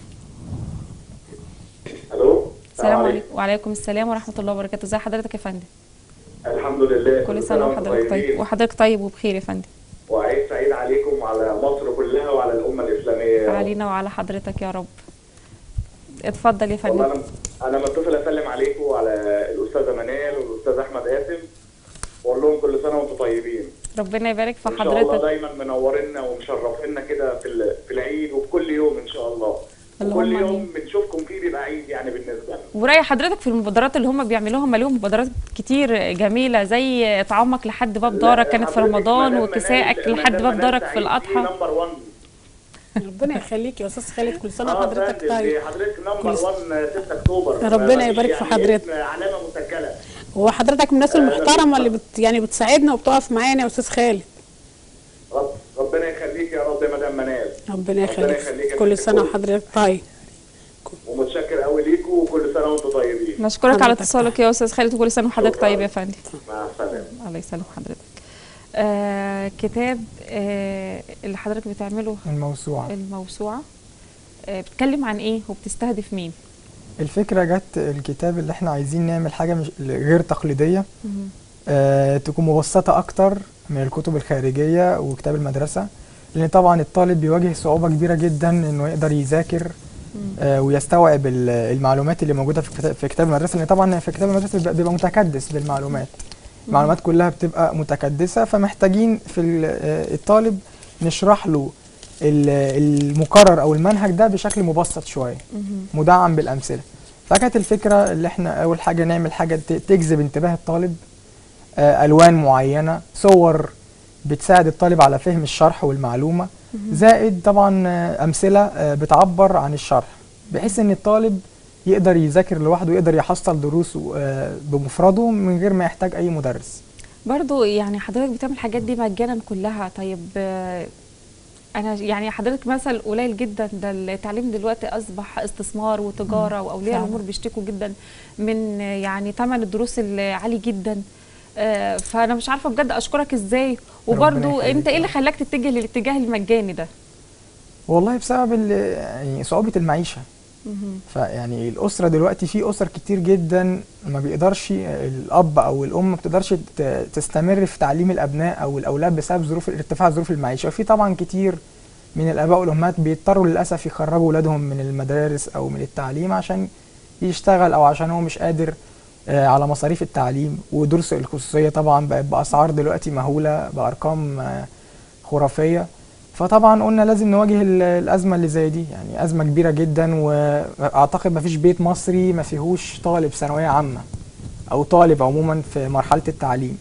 Speaker 3: الو
Speaker 1: السلام عليكم وعليكم السلام ورحمه الله وبركاته ازي حضرتك يا فندم
Speaker 3: الحمد لله
Speaker 1: كل سنه
Speaker 3: وأنتم
Speaker 1: وحضرتك طيب
Speaker 3: طيبين.
Speaker 1: وحضرتك طيب وبخير يا فندم
Speaker 3: وعيد سعيد عليكم وعلى مصر كلها وعلى الامه الاسلاميه يا رب.
Speaker 1: علينا وعلى حضرتك يا رب اتفضل يا
Speaker 3: والله
Speaker 1: فندم
Speaker 3: انا انا متصل اسلم عليكم وعلى الاستاذه منال والاستاذ احمد قاسم واقول لهم كل سنه وانتم طيبين
Speaker 1: ربنا يبارك في
Speaker 3: ان شاء الله
Speaker 1: حضرتك
Speaker 3: دايما منورينا ومشرفينا كده في ال- في العيد وفي كل يوم ان شاء الله
Speaker 1: اللهم
Speaker 3: وكل
Speaker 1: آمين.
Speaker 3: يوم بنشوفكم فيه بيبقى عيد يعني بالنسبه لنا
Speaker 1: ورأي حضرتك في المبادرات اللي هم بيعملوها هم ليهم مبادرات كتير جميله زي طعامك لحد باب دارك
Speaker 3: لا،
Speaker 1: كانت في
Speaker 3: حضرتك
Speaker 1: رمضان
Speaker 3: مدام
Speaker 1: وكسائك
Speaker 3: منال-
Speaker 1: لحد
Speaker 3: مدام
Speaker 1: باب
Speaker 3: منال
Speaker 1: دارك
Speaker 3: سعيد
Speaker 1: في
Speaker 3: دي
Speaker 1: الاضحى
Speaker 3: نمبر 1
Speaker 6: ربنا يخليك يا استاذ خالد كل سنه
Speaker 3: اه
Speaker 6: وحضرتك
Speaker 3: فندم،
Speaker 6: طيب
Speaker 3: دي حضرتك نمبر
Speaker 6: كل س-
Speaker 3: 1 6 اكتوبر
Speaker 6: ربنا
Speaker 3: ما فيش
Speaker 6: يبارك في
Speaker 3: يعني
Speaker 6: حضرتك.
Speaker 3: اسم علامه مسجله
Speaker 6: هو حضرتك من الناس المحترمه اللي بت يعني بتساعدنا وبتقف معانا يا استاذ خالد
Speaker 3: رب ربنا يخليك يا رب يا مدام منال
Speaker 6: ربنا
Speaker 3: ربنا يخليك
Speaker 6: يخليك
Speaker 3: يا
Speaker 6: كل
Speaker 3: ست
Speaker 6: سنه
Speaker 3: الكل.
Speaker 6: وحضرتك طيب
Speaker 3: ومتشكر قوي ليكم بيكم وكل سنه وانتم طيبين
Speaker 1: نشكرك على
Speaker 5: حضرتك
Speaker 1: اتصالك يا استاذ خالد وكل سنه وحضرتك
Speaker 3: شكراً.
Speaker 1: طيب يا فندم
Speaker 3: مع السلامه
Speaker 1: الله يسلم حضرتك آه كتاب آه اللي حضرتك بتعمله
Speaker 8: الموسوعة
Speaker 1: الموسوعه آه بتتكلم عن ايه وبتستهدف مين
Speaker 8: الفكرة جت الكتاب اللي احنا عايزين نعمل حاجة مش غير تقليدية آه تكون مبسطة أكتر من الكتب الخارجية وكتاب المدرسة لأن طبعا الطالب بيواجه صعوبة كبيرة جدا إنه يقدر يذاكر آه ويستوعب ال- المعلومات اللي موجودة في كتاب, في كتاب المدرسة لأن طبعا في كتاب المدرسة بيبقى- بيبقى متكدس بالمعلومات المعلومات كلها بتبقى متكدسة فمحتاجين في ال- آه، الطالب نشرح له ال- المقرر أو المنهج ده بشكل مبسط شوية مدعم بالامثله فكانت الفكره اللي احنا اول حاجه نعمل حاجه ت- تجذب انتباه الطالب آه، الوان معينه صور بتساعد الطالب على فهم الشرح والمعلومه زائد طبعا آه، امثله آه، بتعبر عن الشرح بحيث ان الطالب يقدر يذاكر لوحده يقدر يحصل دروسه آه، بمفرده من غير ما يحتاج اي مدرس
Speaker 1: برضو يعني حضرتك بتعمل الحاجات دي مجانا كلها طيب آه، انا يعني حضرتك مثل قليل جدا ده التعليم دلوقتي اصبح استثمار وتجاره واولياء
Speaker 7: فعلا.
Speaker 1: الامور بيشتكوا جدا من آه، يعني ثمن الدروس العالي جدا آه، فانا مش عارفه بجد اشكرك ازاي وبرضو
Speaker 8: يخليك
Speaker 1: انت ايه
Speaker 8: يا
Speaker 1: اللي
Speaker 8: رب.
Speaker 1: خلاك تتجه للاتجاه المجاني ده
Speaker 8: والله بسبب ال- يعني صعوبه المعيشه فيعني الاسره دلوقتي في اسر كتير جدا ما بيقدرش الاب او الام ما بتقدرش ت- تستمر في تعليم الابناء او الاولاد بسبب ظروف ارتفاع ظروف المعيشه وفي طبعا كتير من الاباء والامهات بيضطروا للاسف يخرجوا اولادهم من المدارس او من التعليم عشان يشتغل او عشان هو مش قادر آه، على مصاريف التعليم ودروس الخصوصيه طبعا بقت باسعار دلوقتي مهوله بارقام آه، خرافيه فطبعا قلنا لازم نواجه ال- الازمه اللي زي دي يعني ازمه كبيره جدا واعتقد ما فيش بيت مصري ما فيهوش طالب ثانويه عامه او طالب عموما في مرحله التعليم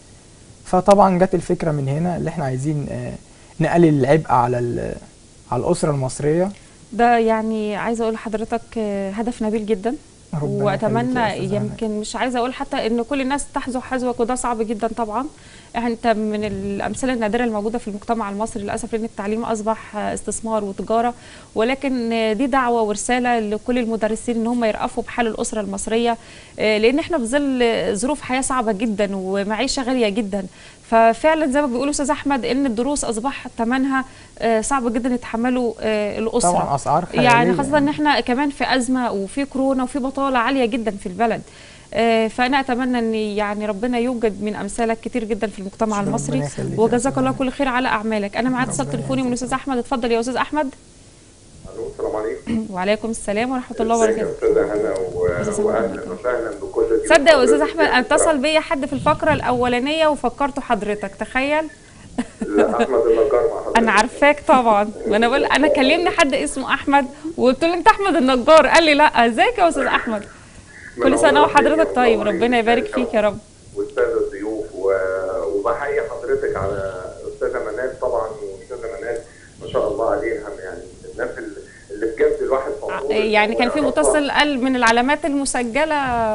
Speaker 8: فطبعا جت الفكره من هنا اللي احنا عايزين آه، نقلل العبء على ال- على الاسره المصريه
Speaker 1: ده يعني عايزه اقول لحضرتك آه، هدف نبيل جدا
Speaker 8: ربنا
Speaker 1: واتمنى
Speaker 8: يخليك يا أستاذة هنا.
Speaker 1: يمكن مش عايزه اقول حتى ان كل الناس تحذو حذوك وده صعب جدا طبعا انت من الامثله النادره الموجوده في المجتمع المصري للاسف لان التعليم اصبح استثمار وتجاره ولكن دي دعوه ورساله لكل المدرسين ان هم يرأفوا بحال الاسره المصريه لان احنا في ظل ظروف حياه صعبه جدا ومعيشه غاليه جدا ففعلا زي ما بيقولوا استاذ احمد ان الدروس اصبح ثمنها صعب جدا يتحمله الاسره
Speaker 8: طبعا اسعار خياليه
Speaker 1: يعني خاصه ان احنا كمان في ازمه وفي كورونا وفي بطاله عاليه جدا في البلد آه، فانا اتمنى ان يعني ربنا يوجد من امثالك كتير جدا في المجتمع
Speaker 8: ربنا
Speaker 1: المصري
Speaker 8: يخليك يا
Speaker 1: وجزاك
Speaker 8: أستاذة
Speaker 1: الله
Speaker 8: هنا.
Speaker 1: كل خير على اعمالك انا معايا اتصال
Speaker 8: ربنا
Speaker 1: تليفوني من الاستاذ احمد اتفضل يا استاذ احمد
Speaker 3: الو السلام عليكم
Speaker 1: وعليكم السلام ورحمه الله
Speaker 3: ازيك يا
Speaker 1: وبركاته
Speaker 3: استاذه هنا و-
Speaker 1: أستاذة
Speaker 3: واهلا
Speaker 1: هنا.
Speaker 3: وسهلا بكل ضيوف
Speaker 1: تصدق يا استاذ
Speaker 3: حضرتك.
Speaker 1: احمد أنا اتصل بيا حد في الفقره الاولانيه وفكرته حضرتك تخيل
Speaker 3: لا احمد النجار مع حضرتك
Speaker 1: انا عارفاك طبعا ما انا بقول انا كلمني حد اسمه احمد وقلت له انت احمد النجار قال لي لا ازيك يا استاذ احمد كل سنه
Speaker 3: منورين
Speaker 1: وحضرتك طيب
Speaker 3: ومنورين
Speaker 1: ربنا يبارك
Speaker 3: الشاشة
Speaker 1: فيك يا رب
Speaker 3: والساده الضيوف و- وبحيي حضرتك على استاذه منال طبعا واستاذه منال ما شاء الله عليها يعني الناس اللي اللي بجد الواحد فخور
Speaker 1: يعني كان في
Speaker 3: إنه يعرفها.
Speaker 1: متصل قال من العلامات المسجله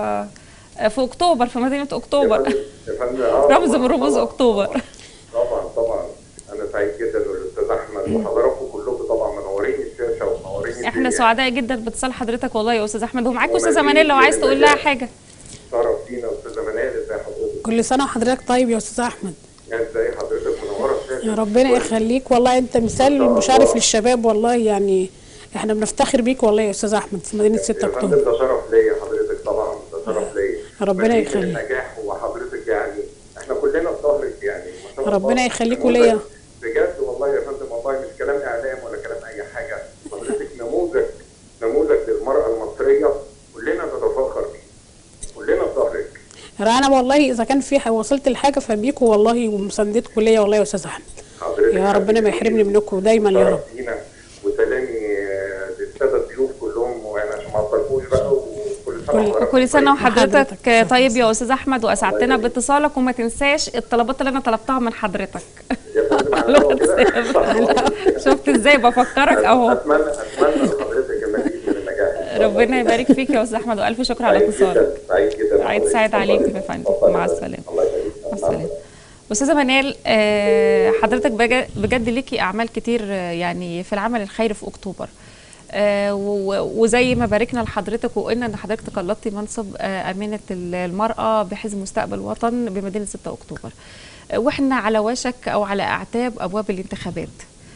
Speaker 1: في اكتوبر في مدينه
Speaker 3: يا
Speaker 1: اكتوبر
Speaker 3: فندم- يا فندم، آه،
Speaker 1: رمز
Speaker 3: طبعاً،
Speaker 1: من رموز
Speaker 3: طبعاً،
Speaker 1: اكتوبر
Speaker 3: طبعا طبعا انا سعيد جدا بالاستاذ احمد وحضراتكم كلكم طبعا منورين الشاشه ومنورين
Speaker 1: احنا
Speaker 3: الدنيا.
Speaker 1: سعداء جدا باتصال حضرتك والله يا استاذ احمد ومعاك
Speaker 3: ومزيد
Speaker 1: استاذه منال لو
Speaker 3: من
Speaker 1: عايز تقول لها
Speaker 3: النجاح.
Speaker 1: حاجه
Speaker 3: شرف لينا استاذه منال ازي حضرتك
Speaker 9: كل سنة وحضرتك طيب يا أستاذ أحمد
Speaker 3: ازي حضرتك منوره الشاشه
Speaker 9: يا ربنا يخليك والله أنت مثال مشرف للشباب والله يعني احنا بنفتخر بيك والله يا أستاذ أحمد في مدينة 6
Speaker 3: يا فندم
Speaker 9: أكتوبر
Speaker 3: ده شرف ليا حضرتك طبعا ده شرف ليا
Speaker 9: ربنا
Speaker 3: مزيد من
Speaker 9: يخليك.
Speaker 3: النجاح وحضرتك يعني احنا كلنا في ظهرك يعني ما شاء الله.
Speaker 9: ربنا يخليك
Speaker 3: نموذج
Speaker 9: وليا.
Speaker 3: بجد والله يا فندم والله مش كلام اعلام ولا كلام اي حاجه حضرتك نموذج نموذج للمراه المصريه كلنا نتفاخر بيه كلنا في ظهرك
Speaker 9: أنا والله إذا كان في ح- وصلت لحاجة فبيكوا والله ومساندتكم ليا والله يا أستاذ أحمد
Speaker 3: حضرتك
Speaker 9: يا ربنا ما يحرمني منكم دايما يا رب
Speaker 3: شرف لينا وسلامي آه، للساده الضيوف كلهم وانا عشان ما اطلبوش بقى وكل سنه
Speaker 9: كل-
Speaker 3: وحضرتك
Speaker 1: وكل سنه
Speaker 3: طيب.
Speaker 1: وحضرتك
Speaker 9: حضرتك.
Speaker 1: طيب يا استاذ احمد واسعدتنا باتصالك وما تنساش الطلبات اللي انا طلبتها من حضرتك
Speaker 3: يا فندم على الهوا كده.
Speaker 1: شفت ازاي بفكرك اهو
Speaker 3: اتمنى اتمنى لحضرتك المزيد من النجاح
Speaker 1: ربنا يبارك فيك يا استاذ احمد والف شكر على
Speaker 3: سعيد
Speaker 1: اتصالك
Speaker 3: جدا سعيد جدا
Speaker 1: عيد
Speaker 3: بحضرتك.
Speaker 1: سعيد عليك
Speaker 3: اتفضلي.
Speaker 1: يا فندم.
Speaker 3: اتفضلي.
Speaker 1: مع السلامة.
Speaker 3: الله يخليك
Speaker 1: مع السلامه استاذه منال آه، حضرتك بج- بجد ليكي اعمال كتير آه، يعني في العمل الخيري في اكتوبر آه، و- وزي ما باركنا لحضرتك وقلنا ان حضرتك تقلدتي منصب آه، امينه ال- المراه بحزب مستقبل وطن بمدينه 6 اكتوبر آه، واحنا على وشك او على اعتاب ابواب الانتخابات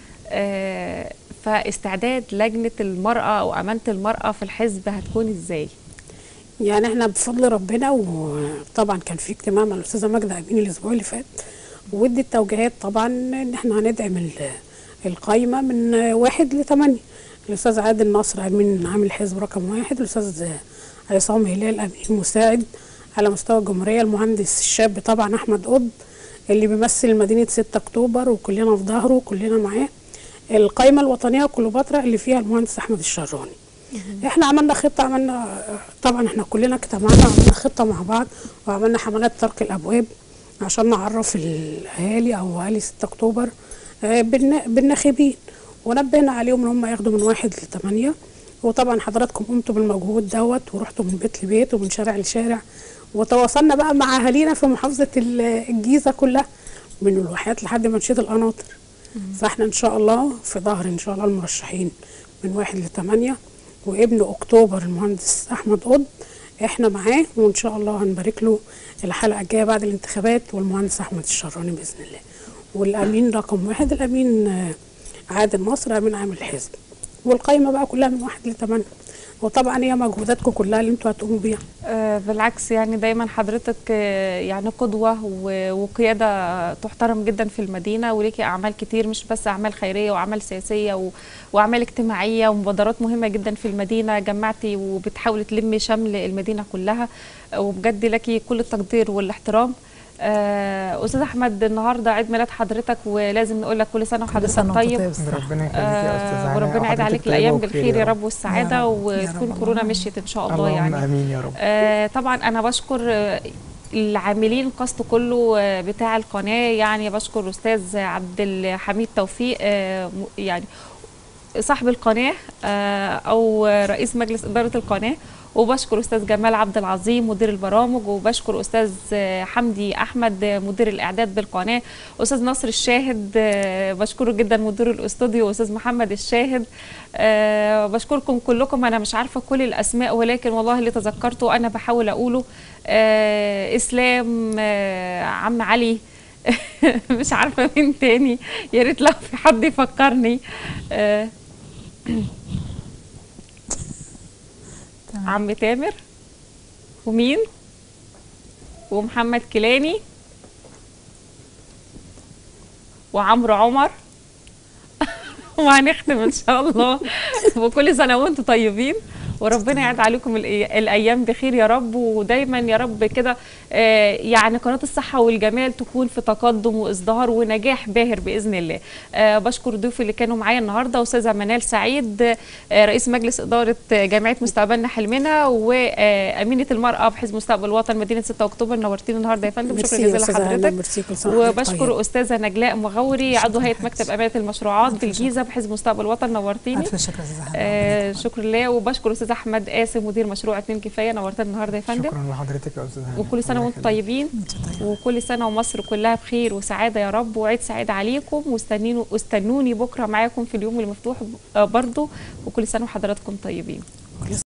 Speaker 1: آه، فاستعداد لجنه المراه او امانه المراه في الحزب هتكون ازاي
Speaker 9: يعني احنا بفضل ربنا وطبعا كان في اجتماع مع الاستاذه ماجده امين الاسبوع اللي فات ودي التوجيهات طبعا ان احنا هندعم ال- القايمه من واحد لثمانيه الاستاذ عادل نصر امين عامل الحزب رقم واحد الاستاذ عصام هلال امين مساعد على مستوى الجمهوريه المهندس الشاب طبعا احمد قطب اللي بيمثل مدينه 6 اكتوبر وكلنا في ظهره وكلنا معاه القايمه الوطنيه كليوباترا اللي فيها المهندس احمد الشراني احنا عملنا خطه عملنا طبعا احنا كلنا اجتمعنا وعملنا خطه مع بعض وعملنا حملات طرق الابواب عشان نعرف الاهالي او اهالي 6 اكتوبر آه، بالنا- بالناخبين ونبهنا عليهم ان هم ياخدوا من واحد لثمانيه وطبعا حضراتكم قمتوا بالمجهود دوت ورحتوا من بيت لبيت ومن شارع لشارع وتواصلنا بقى مع اهالينا في محافظه ال- الجيزه كلها من الواحات لحد منشيه القناطر فاحنا ان شاء الله في ظهر ان شاء الله المرشحين من واحد لثمانيه وابن اكتوبر المهندس احمد قطب احنا معاه وان شاء الله هنبارك له الحلقه الجايه بعد الانتخابات والمهندس احمد الشراني باذن الله والامين رقم واحد الامين آه، عادل مصر امين عام الحزب والقايمه بقى كلها من واحد لثمانيه وطبعا هي مجهوداتكم كلها اللي انتوا هتقوموا بيها
Speaker 1: آه، بالعكس يعني دايما حضرتك آه، يعني قدوة و- وقيادة تحترم جدا في المدينة وليكي أعمال كتير مش بس أعمال خيرية وأعمال سياسية و- وأعمال اجتماعية ومبادرات مهمة جدا في المدينة جمعتي وبتحاولي تلمي شمل المدينة كلها آه، وبجد لك كل التقدير والاحترام آه، أستاذ أحمد النهاردة عيد ميلاد حضرتك ولازم نقول لك كل سنة
Speaker 7: كل
Speaker 1: وحضرتك
Speaker 7: سنة وأنت
Speaker 1: طيب
Speaker 7: طيب صراحة.
Speaker 8: ربنا يخليك يا استاذ
Speaker 1: آه،
Speaker 8: هاني
Speaker 1: وربنا يعيد
Speaker 8: وحضرتك
Speaker 1: عليك
Speaker 8: طيبة
Speaker 1: الأيام
Speaker 8: وبخير
Speaker 1: بالخير يا رب
Speaker 7: يا
Speaker 1: والسعادة
Speaker 7: رب، يا
Speaker 1: وتكون
Speaker 7: رب.
Speaker 1: كورونا مشيت إن شاء الله
Speaker 8: اللهم
Speaker 1: يعني
Speaker 8: امين يا رب
Speaker 1: آه، طبعا انا بشكر آه، العاملين القصد كله آه، بتاع القناه يعني بشكر استاذ عبد الحميد توفيق آه، م- يعني صاحب القناه آه، او رئيس مجلس اداره القناه وبشكر استاذ جمال عبد العظيم مدير البرامج وبشكر استاذ آه، حمدي احمد آه، مدير الاعداد بالقناه استاذ نصر الشاهد آه، بشكره جدا مدير الاستوديو واستاذ محمد الشاهد آه، بشكركم كلكم انا مش عارفه كل الاسماء ولكن والله اللي تذكرته انا بحاول اقوله آه، اسلام آه، عم علي مش عارفه مين تاني يا ريت لو في حد يفكرني آه،
Speaker 7: تمام.
Speaker 1: عم تامر ومين ومحمد كيلاني وعمرو عمر وهنختم ان شاء الله وكل سنه وانتم طيبين وربنا يعد عليكم الأي- الايام بخير يا رب ودايما يا رب كده آه، يعني قناه الصحه والجمال تكون في تقدم وازدهار ونجاح باهر باذن الله آه، بشكر ضيوفي اللي كانوا معايا النهارده استاذه منال سعيد آه، رئيس مجلس اداره جمعيه مستقبلنا حلمنا وامينه المراه بحزب مستقبل الوطن مدينه 6 اكتوبر نورتينا النهارده يا فندم شكرا
Speaker 9: ميرسي يا
Speaker 1: جزيلا
Speaker 9: أستاذة هلا،
Speaker 1: لحضرتك
Speaker 9: ميرسي كل سنة وحضرتك طيب.
Speaker 1: وبشكر استاذه نجلاء مغوري عضو هيئه مكتب امانه المشروعات بالجيزه بحزب مستقبل الوطن نورتيني
Speaker 7: ألف شكر يا أستاذة هلا.
Speaker 1: آه شكرا لله وبشكر استاذ احمد قاسم مدير مشروع اتنين كفايه نورتنا النهارده يا فندم
Speaker 8: شكرا لحضرتك يا استاذ هاني
Speaker 1: وكل سنه
Speaker 8: الله
Speaker 1: وانتم
Speaker 8: يخليك.
Speaker 1: طيبين
Speaker 7: أنت طيب.
Speaker 1: وكل سنه ومصر كلها بخير وسعاده يا رب وعيد سعيد عليكم واستنينوا استنوني بكره معاكم في اليوم المفتوح آه، برضو وكل سنه وحضراتكم طيبين